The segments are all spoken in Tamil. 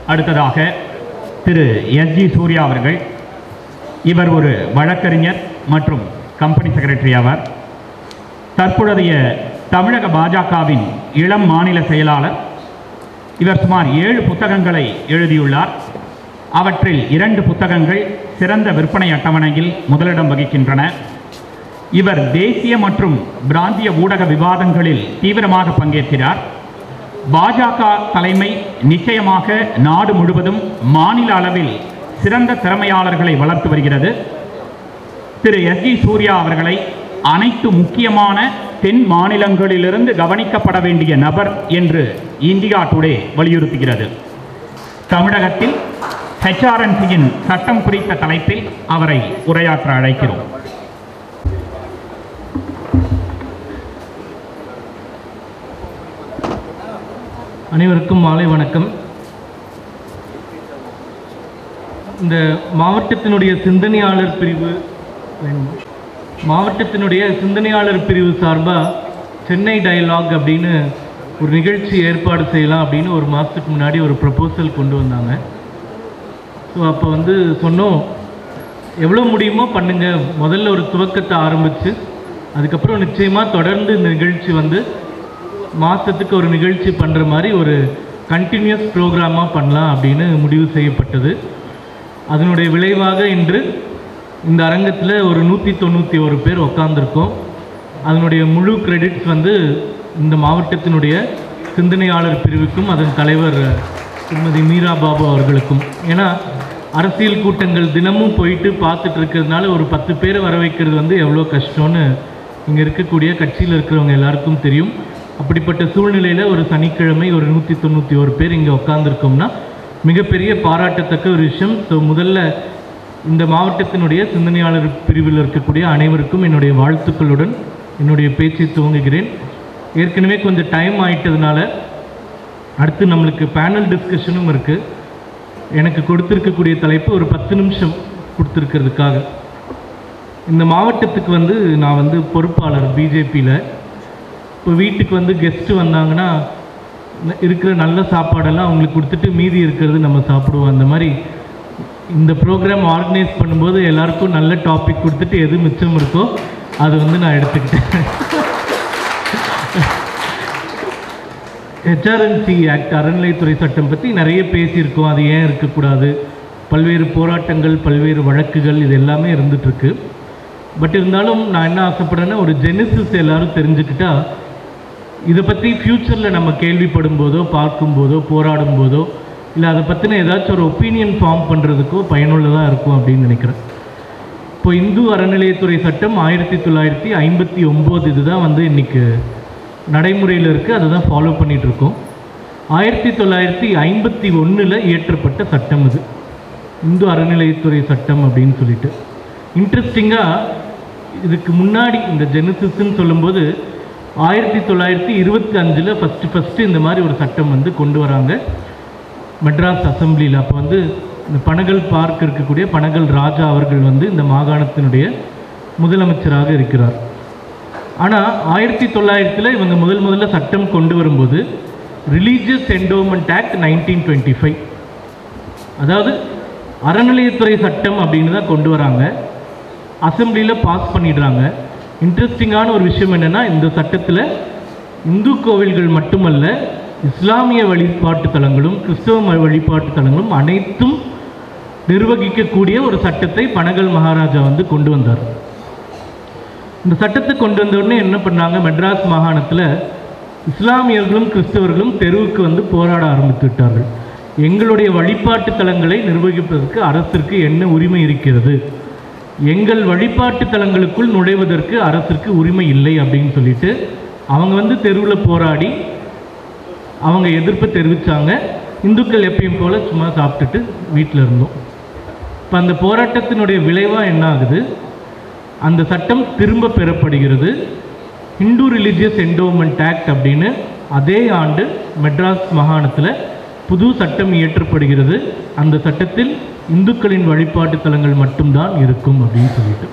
அடுத்ததாக திரு எஸ்ஜி சூர்யா அவர்கள் இவர் ஒரு வழக்கறிஞர் மற்றும் கம்பெனி செக்ரட்டரி ஆவார் தற்பொழுதைய தமிழக பாஜகவின் இளம் மாநில செயலாளர் இவர் சுமார் ஏழு புத்தகங்களை எழுதியுள்ளார் அவற்றில் இரண்டு புத்தகங்கள் சிறந்த விற்பனை அட்டவணையில் முதலிடம் வகிக்கின்றன இவர் தேசிய மற்றும் பிராந்திய ஊடக விவாதங்களில் தீவிரமாக பங்கேற்கிறார் பாஜக தலைமை நிச்சயமாக நாடு முழுவதும் மாநில அளவில் சிறந்த திறமையாளர்களை வளர்த்து வருகிறது திரு எஸ் ஜி சூர்யா அவர்களை அனைத்து முக்கியமான தென் மாநிலங்களிலிருந்து கவனிக்கப்பட வேண்டிய நபர் என்று இந்தியா டுடே வலியுறுத்துகிறது தமிழகத்தில் ஹெச்ஆர்என்சியின் சட்டம் குறித்த தலைப்பில் அவரை உரையாற்ற அழைக்கிறோம் அனைவருக்கும் மாலை வணக்கம் இந்த மாவட்டத்தினுடைய சிந்தனையாளர் பிரிவு வேணுமா? மாவட்டத்தினுடைய சிந்தனையாளர் பிரிவு சார்பாக சென்னை டயலாக் அப்படின்னு ஒரு நிகழ்ச்சி ஏற்பாடு செய்யலாம் அப்படின்னு ஒரு மாதத்துக்கு முன்னாடி ஒரு ப்ரப்போசல் கொண்டு வந்தாங்க ஸோ அப்போ வந்து சொன்னோம் எவ்வளோ முடியுமோ பண்ணுங்க முதல்ல ஒரு துவக்கத்தை ஆரம்பித்து அதுக்கப்புறம் நிச்சயமாக தொடர்ந்து இந்த நிகழ்ச்சி வந்து மாதத்துக்கு ஒரு நிகழ்ச்சி பண்ணுற மாதிரி ஒரு கண்டினியூஸ் ப்ரோக்ராமாக பண்ணலாம் அப்படின்னு முடிவு செய்யப்பட்டது அதனுடைய விளைவாக இன்று இந்த அரங்கத்தில் ஒரு நூற்றி தொண்ணூற்றி ஒரு பேர் உட்காந்துருக்கோம் அதனுடைய முழு கிரெடிட்ஸ் வந்து இந்த மாவட்டத்தினுடைய சிந்தனையாளர் பிரிவுக்கும் அதன் தலைவர் திருமதி மீரா பாபு அவர்களுக்கும் ஏன்னா அரசியல் கூட்டங்கள் தினமும் போயிட்டு பார்த்துட்டு இருக்கிறதுனால ஒரு பத்து பேரை வர வைக்கிறது வந்து எவ்வளோ கஷ்டம்னு இங்கே இருக்கக்கூடிய கட்சியில் இருக்கிறவங்க எல்லாருக்கும் தெரியும் அப்படிப்பட்ட சூழ்நிலையில் ஒரு சனிக்கிழமை ஒரு நூற்றி தொண்ணூற்றி ஒரு பேர் இங்கே உட்காந்துருக்கோம்னா மிகப்பெரிய பாராட்டத்தக்க ஒரு விஷயம் ஸோ முதல்ல இந்த மாவட்டத்தினுடைய சிந்தனையாளர் பிரிவில் இருக்கக்கூடிய அனைவருக்கும் என்னுடைய வாழ்த்துக்களுடன் என்னுடைய பேச்சை துவங்குகிறேன் ஏற்கனவே கொஞ்சம் டைம் ஆயிட்டதுனால அடுத்து நம்மளுக்கு பேனல் டிஸ்கஷனும் இருக்குது எனக்கு கொடுத்துருக்கக்கூடிய தலைப்பு ஒரு பத்து நிமிஷம் கொடுத்துருக்கிறதுக்காக இந்த மாவட்டத்துக்கு வந்து நான் வந்து பொறுப்பாளர் பிஜேபியில் இப்போ வீட்டுக்கு வந்து கெஸ்ட்டு வந்தாங்கன்னா ந- இருக்கிற நல்ல சாப்பாடெல்லாம் அவங்களுக்கு கொடுத்துட்டு மீதி இருக்கிறது நம்ம சாப்பிடுவோம் அந்த மாதிரி இந்த ப்ரோக்ராம் ஆர்கனைஸ் பண்ணும்போது எல்லாருக்கும் நல்ல டாபிக் கொடுத்துட்டு எது மிச்சம் இருக்கோ அது வந்து நான் எடுத்துக்கிட்டேன் ஹெச்ஆர்என்சி ஆக்ட் அறநிலைத்துறை சட்டம் பற்றி நிறைய பேசியிருக்கோம் அது ஏன் இருக்கக்கூடாது பல்வேறு போராட்டங்கள் பல்வேறு வழக்குகள் இது எல்லாமே இருந்துகிட்ருக்கு பட் இருந்தாலும் நான் என்ன ஆசைப்படுறேன்னா ஒரு ஜெனிசிஸ் எல்லாரும் தெரிஞ்சுக்கிட்டா இதை பற்றி ஃப்யூச்சரில் நம்ம கேள்விப்படும் போதோ பார்க்கும்போதோ போராடும் போதோ இல்லை அதை பற்றின ஏதாச்சும் ஒரு ஒப்பீனியன் ஃபார்ம் பண்ணுறதுக்கோ பயனுள்ளதாக இருக்கும் அப்படின்னு நினைக்கிறேன் இப்போ இந்து அறநிலையத்துறை சட்டம் ஆயிரத்தி தொள்ளாயிரத்தி ஐம்பத்தி ஒம்பது இதுதான் வந்து இன்னைக்கு நடைமுறையில் இருக்குது அதை தான் ஃபாலோ பண்ணிட்டு இருக்கோம் ஆயிரத்தி தொள்ளாயிரத்தி ஐம்பத்தி ஒன்றில் இயற்றப்பட்ட சட்டம் இது இந்து அறநிலையத்துறை சட்டம் அப்படின்னு சொல்லிட்டு இன்ட்ரெஸ்டிங்காக இதுக்கு முன்னாடி இந்த ஜெனசிஸ்ன்னு சொல்லும்போது ஆயிரத்தி தொள்ளாயிரத்தி இருபத்தி அஞ்சில் ஃபஸ்ட்டு ஃபஸ்ட்டு இந்த மாதிரி ஒரு சட்டம் வந்து கொண்டு வராங்க மெட்ராஸ் அசெம்பிளியில் அப்போ வந்து இந்த பனகல் பார்க் இருக்கக்கூடிய பனகல் ராஜா அவர்கள் வந்து இந்த மாகாணத்தினுடைய முதலமைச்சராக இருக்கிறார் ஆனால் ஆயிரத்தி தொள்ளாயிரத்தில் இவங்க முதல் முதல்ல சட்டம் கொண்டு வரும்போது religious endowment act nineteen twenty five அதாவது அறநிலையத்துறை சட்டம் அப்படின்னு தான் கொண்டு வராங்க அசெம்பிளியில் பாஸ் பண்ணிடுறாங்க இன்ட்ரெஸ்டிங்கான ஒரு விஷயம் என்னென்னா இந்த சட்டத்தில் இந்து கோவில்கள் மட்டுமல்ல இஸ்லாமிய வழிபாட்டு தலங்களும் கிறிஸ்தவ ம- வழிபாட்டு தலங்களும் அனைத்தும் நிர்வகிக்கக்கூடிய ஒரு சட்டத்தை பனகல் மகாராஜா வந்து கொண்டு வந்தார் இந்த சட்டத்தை கொண்டு வந்த உடனே என்ன பண்ணாங்க மெட்ராஸ் மாகாணத்தில் இஸ்லாமியர்களும் கிறிஸ்தவர்களும் தெருவுக்கு வந்து போராட ஆரம்பித்து விட்டார்கள் எங்களுடைய வழிபாட்டு தலங்களை நிர்வகிப்பதற்கு அரசிற்கு என்ன உரிமை இருக்கிறது எங்கள் வழிபாட்டு தலங்களுக்குள் நுழைவதற்கு அரசிற்கு உரிமை இல்லை அப்படின்னு சொல்லிட்டு அவங்க வந்து தெருவில் போராடி அவங்க எதிர்ப்பு தெரிவித்தாங்க இந்துக்கள் எப்பயும் போல் சும்மா சாப்பிட்டுட்டு வீட்டில் இருந்தோம் இப்போ அந்த போராட்டத்தினுடைய விளைவாக என்ன ஆகுது அந்த சட்டம் திரும்ப பெறப்படுகிறது ஹிந்து ரிலிஜியஸ் என்டோமெண்ட் ஆக்ட் அப்படின்னு அதே ஆண்டு மெட்ராஸ் மாகாணத்தில் புது சட்டம் இயற்றப்படுகிறது அந்த சட்டத்தில் இந்துக்களின் வழிபாட்டு தலங்கள் மட்டும்தான் இருக்கும் அப்படின்னு சொல்லிட்டு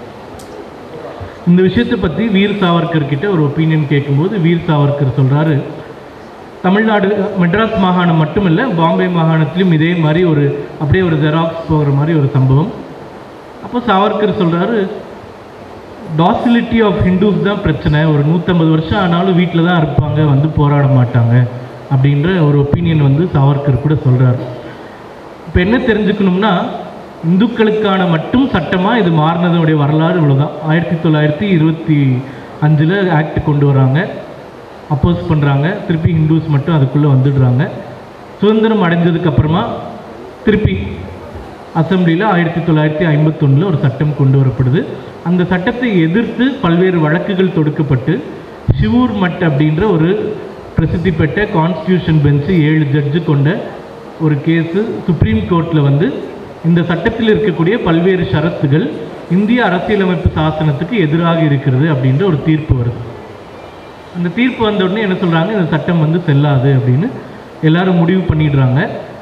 இந்த விஷயத்தை பற்றி வீர் சாவர்கர் கிட்ட ஒரு ஒப்பீனியன் கேட்கும்போது வீர் சாவர்கர் சொல்கிறாரு தமிழ்நாடு மெட்ராஸ் மாகாணம் மட்டுமில்லை பாம்பே மாகாணத்திலும் இதே மாதிரி ஒரு அப்படியே ஒரு ஜெராக்ஸ் போகிற மாதிரி ஒரு சம்பவம் அப்போ சாவர்கர் சொல்கிறாரு டாசிலிட்டி ஆஃப் ஹிந்துஸ் தான் பிரச்சனை ஒரு நூற்றம்பது வருஷம் ஆனாலும் வீட்டில் தான் இருப்பாங்க வந்து போராட மாட்டாங்க அப்படின்ற ஒரு ஒப்பீனியன் வந்து சாவர்கர் கூட சொல்கிறார் இப்போ என்ன தெரிஞ்சுக்கணும்னா இந்துக்களுக்கான மட்டும் சட்டமாக இது மாறினதோடைய வரலாறு இவ்வளோதான் ஆயிரத்தி தொள்ளாயிரத்தி இருபத்தி அஞ்சில் ஆக்ட் கொண்டு வராங்க அப்போஸ் பண்ணுறாங்க திருப்பி ஹிந்துஸ் மட்டும் அதுக்குள்ளே வந்துடுறாங்க சுதந்திரம் அடைஞ்சதுக்கு அப்புறமா திருப்பி அசெம்பிளியில் ஆயிரத்தி தொள்ளாயிரத்தி ஐம்பத்தொன்னில் ஒரு சட்டம் கொண்டு வரப்படுது அந்த சட்டத்தை எதிர்த்து பல்வேறு வழக்குகள் தொடுக்கப்பட்டு ஷிவூர் மட் அப்படின்ற ஒரு பிரசித்தி பெற்ற கான்ஸ்டியூஷன் பெஞ்சு ஏழு ஜட்ஜு கொண்ட ஒரு கேஸு சுப்ரீம் கோர்ட்டில் வந்து இந்த சட்டத்தில் இருக்கக்கூடிய பல்வேறு ஷரத்துகள் இந்திய அரசியலமைப்பு சாசனத்துக்கு எதிராக இருக்கிறது அப்படின்ற ஒரு தீர்ப்பு வருது அந்த தீர்ப்பு வந்த உடனே என்ன சொல்கிறாங்க இந்த சட்டம் வந்து செல்லாது அப்படின்னு எல்லாரும் முடிவு பண்ணிடுறாங்க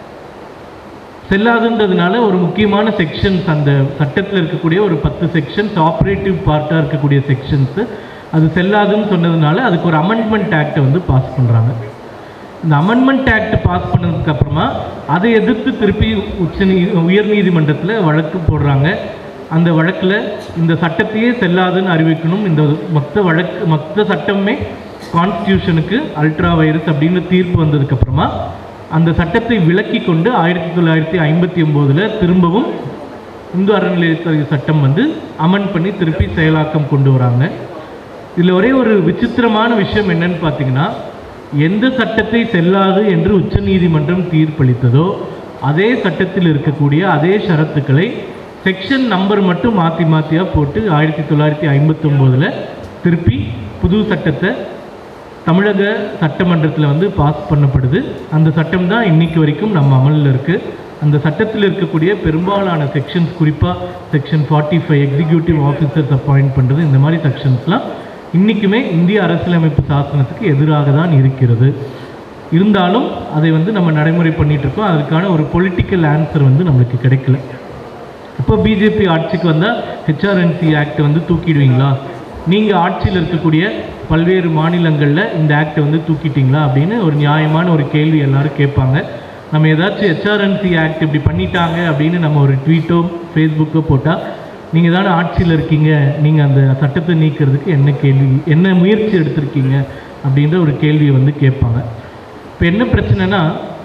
செல்லாதுன்றதுனால ஒரு முக்கியமான செக்ஷன்ஸ் அந்த சட்டத்தில் இருக்கக்கூடிய ஒரு பத்து செக்ஷன்ஸ் ஆப்ரேட்டிவ் பார்ட்டாக இருக்கக்கூடிய செக்ஷன்ஸு அது செல்லாதுன்னு சொன்னதுனால அதுக்கு ஒரு அமெண்ட்மெண்ட் ஆக்டை வந்து பாஸ் பண்ணுறாங்க இந்த அமெண்ட்மெண்ட் ஆக்ட் பாஸ் பண்ணதுக்கு அப்புறமா அதை எதிர்த்து திருப்பி உச்ச நீ உயர்நீதிமன்றத்தில் வழக்கு போடுறாங்க அந்த வழக்கில் இந்த சட்டத்தையே செல்லாதுன்னு அறிவிக்கணும் இந்த மொத்த வழக்கு மொத்த சட்டமே கான்ஸ்டியூஷனுக்கு அல்ட்ரா வைரஸ் அப்படின்னு தீர்ப்பு வந்ததுக்கப்புறமா அந்த சட்டத்தை விலக்கி கொண்டு ஆயிரத்தி தொள்ளாயிரத்தி ஐம்பத்தி ஒம்போதில் திரும்பவும் இந்து அறநிலையத்துறை சட்டம் வந்து அமெண்ட் பண்ணி திருப்பி செயலாக்கம் கொண்டு வராங்க இதில் ஒரே ஒரு விசித்திரமான விஷயம் என்னன்னு பார்த்தீங்கன்னா எந்த சட்டத்தை செல்லாது என்று உச்சநீதிமன்றம் தீர்ப்பளித்ததோ அதே சட்டத்தில் இருக்கக்கூடிய அதே ஷரத்துக்களை செக்ஷன் நம்பர் மட்டும் மாற்றி மாற்றியாக போட்டு ஆயிரத்தி தொள்ளாயிரத்தி ஐம்பத்தொம்போதில் திருப்பி புது சட்டத்தை தமிழக சட்டமன்றத்தில் வந்து பாஸ் பண்ணப்படுது அந்த சட்டம் தான் இன்னைக்கு வரைக்கும் நம்ம அமலில் இருக்குது அந்த சட்டத்தில் இருக்கக்கூடிய பெரும்பாலான செக்ஷன்ஸ் குறிப்பாக section forty five executive officers appoint பண்ணுறது இந்த மாதிரி செக்ஷன்ஸ்லாம் இன்றைக்குமே இந்திய அரசியலமைப்பு சாசனத்துக்கு எதிராக தான் இருக்கிறது இருந்தாலும் அதை வந்து நம்ம நடைமுறை பண்ணிட்டு இருக்கோம் அதுக்கான ஒரு பொலிட்டிக்கல் ஆன்சர் வந்து நம்மளுக்கு கிடைக்கல இப்போ பிஜேபி ஆட்சிக்கு வந்தால் ஹெச்ஆர்என்சி ஆக்ட் வந்து தூக்கிடுவீங்களா நீங்கள் ஆட்சியில் இருக்கக்கூடிய பல்வேறு மாநிலங்களில் இந்த ஆக்டை வந்து தூக்கிட்டீங்களா அப்படின்னு ஒரு நியாயமான ஒரு கேள்வி எல்லாரும் கேட்பாங்க நம்ம ஏதாச்சும் ஹெச்ஆர்என்சி ஆக்ட் இப்படி பண்ணிட்டாங்க அப்படின்னு நம்ம ஒரு ட்வீட்டோ ஃபேஸ்புக்கோ போட்டால் நீங்கள் தானே ஆட்சியில் இருக்கீங்க நீங்கள் அந்த சட்டத்தை நீக்கிறதுக்கு என்ன கேள்வி என்ன முயற்சி எடுத்திருக்கீங்க அப்படின்ற ஒரு கேள்வியை வந்து கேட்பாங்க இப்போ என்ன பிரச்சனைனா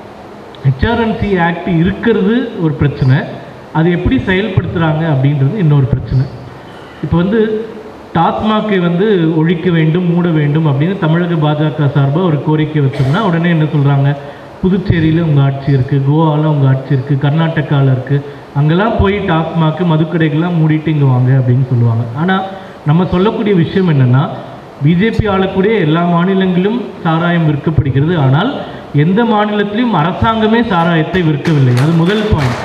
ஹெச்ஆர்என்சி ஆக்ட் இருக்கிறது ஒரு பிரச்சனை அது எப்படி செயல்படுத்துகிறாங்க அப்படின்றது இன்னொரு பிரச்சனை இப்போ வந்து டாஸ்மாகை வந்து ஒழிக்க வேண்டும் மூட வேண்டும் அப்படின்னு தமிழக பாஜக சார்பாக ஒரு கோரிக்கை வச்சோம்னா உடனே என்ன சொல்கிறாங்க புதுச்சேரியில் உங்கள் ஆட்சி இருக்குது கோவாவில் உங்கள் ஆட்சி இருக்குது கர்நாடகாவில் இருக்குது அங்கெல்லாம் போய் டாஸ்மாக்கு மதுக்கடைகள்லாம் மூடிட்டு இங்கே வாங்க அப்படின்னு சொல்லுவாங்க ஆனால் நம்ம சொல்லக்கூடிய விஷயம் என்னென்னா பிஜேபி ஆளக்கூடிய எல்லா மாநிலங்களிலும் சாராயம் விற்கப்படுகிறது ஆனால் எந்த மாநிலத்திலும் அரசாங்கமே சாராயத்தை விற்கவில்லை அது முதல் பாயிண்ட்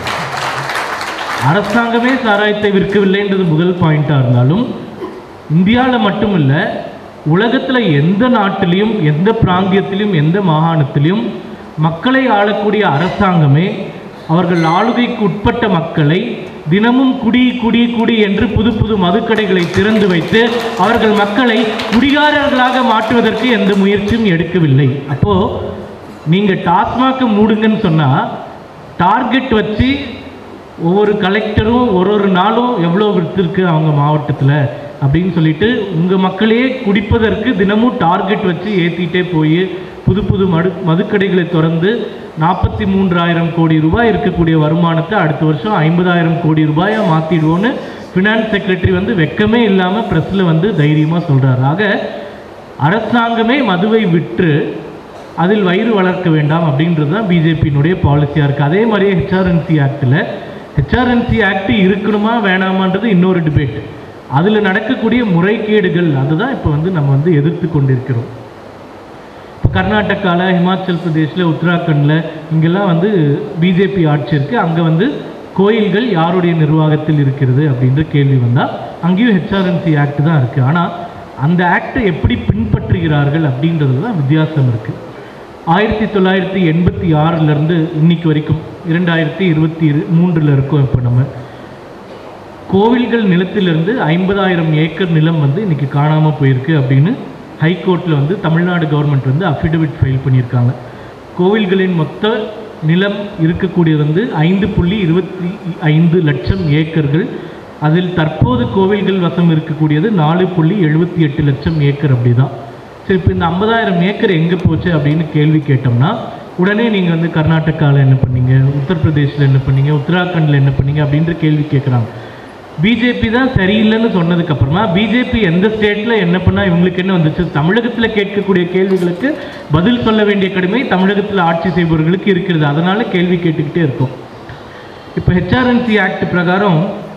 அரசாங்கமே சாராயத்தை விற்கவில்லைன்றது முதல் பாயிண்ட்டாக இருந்தாலும் இந்தியாவில் மட்டுமில்ல உலகத்தில் எந்த நாட்டிலையும் எந்த பிராந்தியத்திலும் எந்த மாகாணத்திலும் மக்களை ஆளக்கூடிய அரசாங்கமே அவர்கள் ஆளுகைக்கு உட்பட்ட மக்களை தினமும் குடி குடி குடி என்று புது புது மதுக்கடைகளை திறந்து வைத்து அவர்கள் மக்களை குடிகாரர்களாக மாற்றுவதற்கு எந்த முயற்சியும் எடுக்கவில்லை அப்போ நீங்க டாஸ்மாக் மூடுங்கன்னு சொன்னா டார்கெட் வச்சு ஒவ்வொரு கலெக்டரும் ஒரு ஒரு நாளும் எவ்வளோ விற்றுருக்கு அவங்க மாவட்டத்தில் அப்படின்னு சொல்லிட்டு உங்கள் மக்களையே குடிப்பதற்கு தினமும் டார்கெட் வச்சு ஏற்றிட்டே போய் புது புது மடு மதுக்கடைகளை திறந்து நாற்பத்தி மூன்றாயிரம் கோடி ரூபாய் இருக்கக்கூடிய வருமானத்தை அடுத்த வருஷம் ஐம்பதாயிரம் கோடி ரூபாயாக மாற்றிடுவோன்னு ஃபினான்ஸ் செக்ரட்டரி வந்து வெக்கமே இல்லாமல் ப்ரெஸ்ஸில் வந்து தைரியமாக சொல்கிறார் ஆக அரசாங்கமே மதுவை விற்று அதில் வயிறு வளர்க்க வேண்டாம் அப்படின்றது தான் பிஜேபியினுடைய பாலிசியாக இருக்குது அதே மாதிரியே ஹெச்ஆர்என்சி ஆக்டில் ஹெச்ஆர்என்சி ஆக்ட் இருக்கணுமா வேணாமான்றது இன்னொரு டிபேட் அதில் நடக்கக்கூடிய முறைகேடுகள் அதுதான் இப்போ வந்து நம்ம வந்து எதிர்த்து கொண்டிருக்கிறோம் இப்போ கர்நாடகாவில் ஹிமாச்சல் பிரதேஷில் உத்தராகண்டில் இங்கெல்லாம் வந்து பிஜேபி ஆட்சி இருக்குது அங்கே வந்து கோயில்கள் யாருடைய நிர்வாகத்தில் இருக்கிறது அப்படின்ற கேள்வி வந்தால் அங்கேயும் ஹெச்ஆர்என்சி ஆக்ட் தான் இருக்குது ஆனால் அந்த ஆக்டை எப்படி பின்பற்றுகிறார்கள் அப்படின்றது தான் வித்தியாசம் இருக்குது ஆயிரத்தி தொள்ளாயிரத்தி எண்பத்தி ஆறிலிருந்து இன்னைக்கு வரைக்கும் இரண்டாயிரத்தி இருபத்தி இரு மூன்றில் இருக்கோம் இப்போ நம்ம கோவில்கள் நிலத்திலிருந்து ஐம்பதாயிரம் ஏக்கர் நிலம் வந்து இன்னைக்கு காணாமல் போயிருக்கு அப்படின்னு ஹைகோர்ட்டில் வந்து தமிழ்நாடு கவர்மெண்ட் வந்து அஃபிடவிட் ஃபைல் பண்ணியிருக்காங்க கோவில்களின் மொத்த நிலம் இருக்கக்கூடியது வந்து ஐந்து புள்ளி இருபத்தி ஐந்து லட்சம் ஏக்கர்கள் அதில் தற்போது கோவில்கள் வசம் இருக்கக்கூடியது நாலு புள்ளி எழுபத்தி எட்டு லட்சம் ஏக்கர் அப்படி தான் சரி இப்போ இந்த ஐம்பதாயிரம் ஏக்கர் எங்கே போச்சு அப்படின்னு கேள்வி கேட்டோம்னா உடனே நீங்கள் வந்து கர்நாடகாவில் என்ன பண்ணீங்க உத்தரப்பிரதேசில் என்ன பண்ணீங்க உத்தராகண்டில் என்ன பண்ணீங்க அப்படின்ற கேள்வி கேட்குறாங்க பிஜேபி தான் சரியில்லைன்னு சொன்னதுக்கு அப்புறமா பிஜேபி எந்த ஸ்டேட்டில் என்ன பண்ணால் இவங்களுக்கு என்ன வந்துச்சு தமிழகத்தில் கேட்கக்கூடிய கேள்விகளுக்கு பதில் சொல்ல வேண்டிய கடமை தமிழகத்தில் ஆட்சி செய்பவர்களுக்கு இருக்கிறது அதனால கேள்வி கேட்டுக்கிட்டே இருக்கும் இப்போ ஹெச்ஆர்என்சி ஆக்ட் பிரகாரம்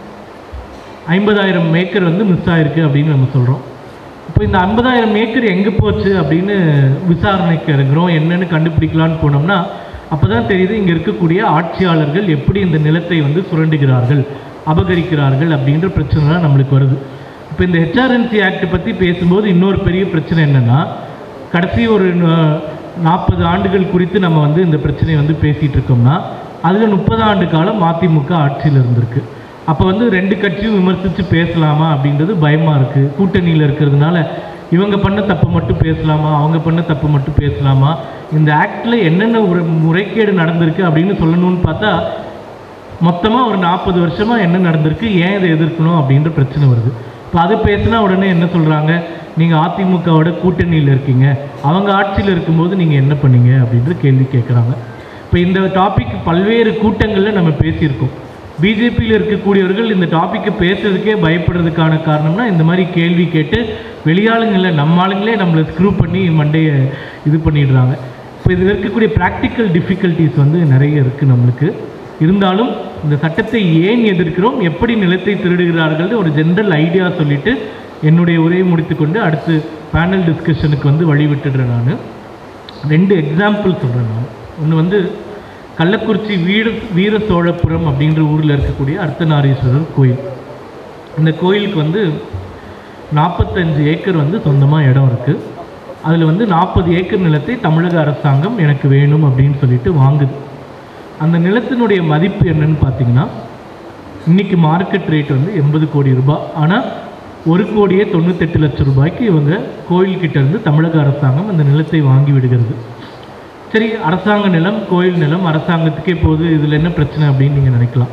ஐம்பதாயிரம் ஏக்கர் வந்து மிஸ் ஆயிருக்கு அப்படின்னு நம்ம சொல்கிறோம் இப்போ இந்த ஐம்பதாயிரம் ஏக்கர் எங்கே போச்சு அப்படின்னு விசாரணைக்கு இறங்குறோம் என்னன்னு கண்டுபிடிக்கலான்னு போனோம்னா அப்போ தான் தெரியுது இங்கே இருக்கக்கூடிய ஆட்சியாளர்கள் எப்படி இந்த நிலத்தை வந்து சுரண்டுகிறார்கள் அபகரிக்கிறார்கள் அப்படின்ற பிரச்சனைலாம் நம்மளுக்கு வருது இப்போ இந்த ஹெச்ஆர்என்சி ஆக்ட் பற்றி பேசும்போது இன்னொரு பெரிய பிரச்சனை என்னென்னா கடைசி ஒரு நாற்பது ஆண்டுகள் குறித்து நம்ம வந்து இந்த பிரச்சனையை வந்து பேசிகிட்டு இருக்கோம்னா அதில் முப்பது ஆண்டு காலம் அதிமுக ஆட்சியில் இருந்திருக்கு அப்போ வந்து ரெண்டு கட்சியும் விமர்சித்து பேசலாமா அப்படின்றது பயமாக இருக்குது கூட்டணியில் இருக்கிறதுனால இவங்க பண்ண தப்பு மட்டும் பேசலாமா அவங்க பண்ண தப்பு மட்டும் பேசலாமா இந்த ஆக்டில் என்னென்ன ஒரு முறைகேடு நடந்திருக்கு அப்படின்னு சொல்லணும்னு பார்த்தா மொத்தமாக ஒரு நாற்பது வருஷமாக என்ன நடந்திருக்கு ஏன் இதை எதிர்க்கணும் அப்படின்ற பிரச்சனை வருது இப்போ அது பேசினா உடனே என்ன சொல்கிறாங்க நீங்கள் அதிமுகவோட கூட்டணியில் இருக்கீங்க அவங்க ஆட்சியில் இருக்கும்போது நீங்கள் என்ன பண்ணீங்க அப்படின்ற கேள்வி கேட்குறாங்க இப்போ இந்த டாபிக் பல்வேறு கூட்டங்களில் நம்ம பேசியிருக்கோம் பிஜேபியில் இருக்கக்கூடியவர்கள் இந்த டாப்பிக்கை பேசுறதுக்கே பயப்படுறதுக்கான காரணம்னா இந்த மாதிரி கேள்வி கேட்டு வெளியாளுங்கள நம்ம ஆளுங்களே நம்மளை ஸ்க்ரூ பண்ணி மண்டையை இது பண்ணிடுறாங்க இப்போ இதில் இருக்கக்கூடிய ப்ராக்டிக்கல் டிஃபிகல்ட்டிஸ் வந்து நிறைய இருக்குது நம்மளுக்கு இருந்தாலும் இந்த சட்டத்தை ஏன் எதிர்க்கிறோம் எப்படி நிலத்தை திருடுகிறார்கள் ஒரு ஜென்ரல் ஐடியா சொல்லிட்டு என்னுடைய உரையை முடித்துக்கொண்டு அடுத்து பேனல் டிஸ்கஷனுக்கு வந்து வழி விட்டுடுறேன் நான் ரெண்டு எக்ஸாம்பிள் சொல்கிறேன் நான் ஒன்று வந்து கள்ளக்குறிச்சி வீர வீர சோழபுரம் அப்படின்ற ஊரில் இருக்கக்கூடிய அர்த்தநாரீஸ்வரர் கோயில் இந்த கோயிலுக்கு வந்து நாற்பத்தஞ்சு ஏக்கர் வந்து சொந்தமாக இடம் இருக்குது அதில் வந்து நாற்பது ஏக்கர் நிலத்தை தமிழக அரசாங்கம் எனக்கு வேணும் அப்படின்னு சொல்லிட்டு வாங்குது அந்த நிலத்தினுடைய மதிப்பு என்னன்னு பார்த்தீங்கன்னா இன்னைக்கு மார்க்கெட் ரேட் வந்து எண்பது கோடி ரூபாய் ஆனால் ஒரு கோடியே தொண்ணூத்தெட்டு லட்சம் ரூபாய்க்கு இவங்க கோயில்கிட்ட இருந்து தமிழக அரசாங்கம் அந்த நிலத்தை வாங்கி விடுகிறது சரி அரசாங்க நிலம் கோயில் நிலம் அரசாங்கத்துக்கே போகுது இதில் என்ன பிரச்சனை அப்படின்னு நீங்கள் நினைக்கலாம்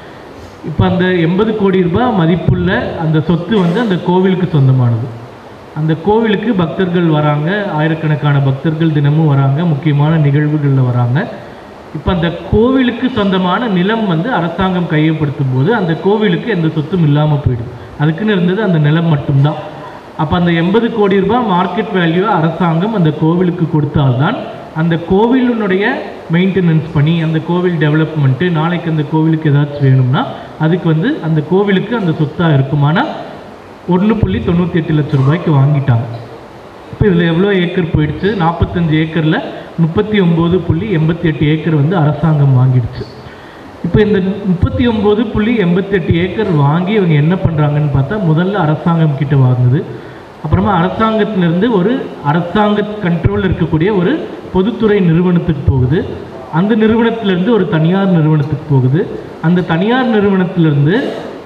இப்போ அந்த எண்பது கோடி ரூபாய் மதிப்புள்ள அந்த சொத்து வந்து அந்த கோவிலுக்கு சொந்தமானது அந்த கோவிலுக்கு பக்தர்கள் வராங்க ஆயிரக்கணக்கான பக்தர்கள் தினமும் வராங்க முக்கியமான நிகழ்வுகளில் வராங்க இப்போ அந்த கோவிலுக்கு சொந்தமான நிலம் வந்து அரசாங்கம் கையப்படுத்தும் போது அந்த கோவிலுக்கு எந்த சொத்தும் இல்லாமல் போயிடுது அதுக்குன்னு இருந்தது அந்த நிலம் மட்டும்தான் அப்போ அந்த எண்பது கோடி ரூபாய் மார்க்கெட் வேல்யூ அரசாங்கம் அந்த கோவிலுக்கு கொடுத்தால்தான் அந்த கோவிலினுடைய மெயின்டெனன்ஸ் பண்ணி அந்த கோவில் டெவலப்மெண்ட்டு நாளைக்கு அந்த கோவிலுக்கு ஏதாச்சும் வேணும்னா அதுக்கு வந்து அந்த கோவிலுக்கு அந்த சொத்தாக இருக்குமானா ஒன்று புள்ளி தொண்ணூற்றி எட்டு லட்சம் ரூபாய்க்கு வாங்கிட்டாங்க இப்போ இதில் எவ்வளோ ஏக்கர் போயிடுச்சு நாற்பத்தஞ்சு ஏக்கரில் முப்பத்தி ஒம்பது புள்ளி எண்பத்தி எட்டு ஏக்கர் வந்து அரசாங்கம் வாங்கிடுச்சு இப்போ இந்த முப்பத்தி ஒம்பது புள்ளி எண்பத்தெட்டு ஏக்கர் வாங்கி இவங்க என்ன பண்ணுறாங்கன்னு பார்த்தா முதல்ல அரசாங்கம் கிட்ட வாங்குது அப்புறமா அரசாங்கத்திலிருந்து ஒரு அரசாங்க கண்ட்ரோலில் இருக்கக்கூடிய ஒரு பொதுத்துறை நிறுவனத்துக்கு போகுது அந்த நிறுவனத்திலிருந்து ஒரு தனியார் நிறுவனத்துக்கு போகுது அந்த தனியார் நிறுவனத்திலிருந்து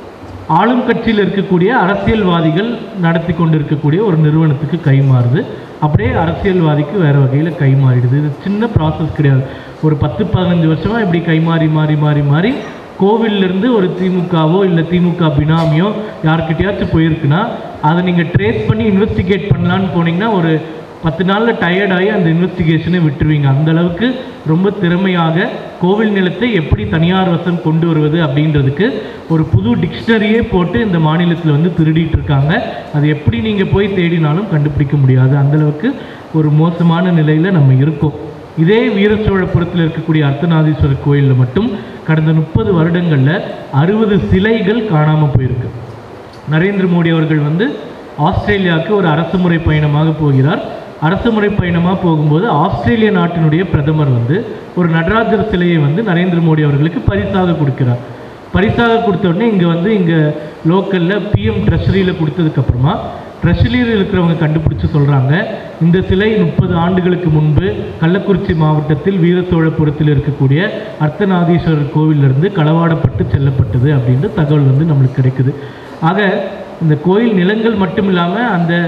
ஆளும் கட்சியில் இருக்கக்கூடிய அரசியல்வாதிகள் நடத்தி கொண்டு இருக்கக்கூடிய ஒரு நிறுவனத்துக்கு கை மாறுது அப்படியே அரசியல்வாதிக்கு வேறு வகையில் கை மாறிடுது இது சின்ன ப்ராசஸ் கிடையாது ஒரு பத்து பதினஞ்சு வருஷமாக இப்படி கை மாறி மாறி மாறி மாறி கோவிலிருந்து ஒரு திமுகவோ இல்லை திமுக பினாமியோ யார்கிட்டயாச்சும் போயிருக்குன்னா அதை நீங்கள் ட்ரேஸ் பண்ணி இன்வெஸ்டிகேட் பண்ணலான்னு போனீங்கன்னா ஒரு பத்து நாளில் டயர்டாகி அந்த இன்வெஸ்டிகேஷனை விட்டுருவீங்க அந்த அளவுக்கு ரொம்ப திறமையாக கோவில் நிலத்தை எப்படி தனியார் வசம் கொண்டு வருவது அப்படின்றதுக்கு ஒரு புது டிக்ஷனரியே போட்டு இந்த மாநிலத்தில் வந்து திருடிட்டு இருக்காங்க அது எப்படி நீங்கள் போய் தேடினாலும் கண்டுபிடிக்க முடியாது அந்த அளவுக்கு ஒரு மோசமான நிலையில் நம்ம இருக்கோம் இதே வீரசோழபுரத்தில் இருக்கக்கூடிய அர்த்தநாதீஸ்வரர் கோயிலில் மட்டும் கடந்த முப்பது வருடங்களில் அறுபது சிலைகள் காணாமல் போயிருக்கு நரேந்திர மோடி அவர்கள் வந்து ஆஸ்திரேலியாவுக்கு ஒரு அரசுமுறை பயணமாக போகிறார் அரசுமுறை பயணமாக போகும்போது ஆஸ்திரேலிய நாட்டினுடைய பிரதமர் வந்து ஒரு நடராஜர் சிலையை வந்து நரேந்திர மோடி அவர்களுக்கு பரிசாக கொடுக்கிறார் பரிசாக கொடுத்த உடனே இங்கே வந்து இங்கே லோக்கலில் பிஎம் ட்ரெஷரியில் கொடுத்ததுக்கப்புறமா ட்ரெஷரியில் இருக்கிறவங்க கண்டுபிடிச்சு சொல்கிறாங்க இந்த சிலை முப்பது ஆண்டுகளுக்கு முன்பு கள்ளக்குறிச்சி மாவட்டத்தில் வீரசோழபுரத்தில் இருக்கக்கூடிய அர்த்தநாதீஸ்வரர் கோவிலிருந்து களவாடப்பட்டு செல்லப்பட்டது அப்படின்ற தகவல் வந்து நம்மளுக்கு கிடைக்குது ஆக இந்த கோயில் நிலங்கள் மட்டும் இல்லாமல் அந்த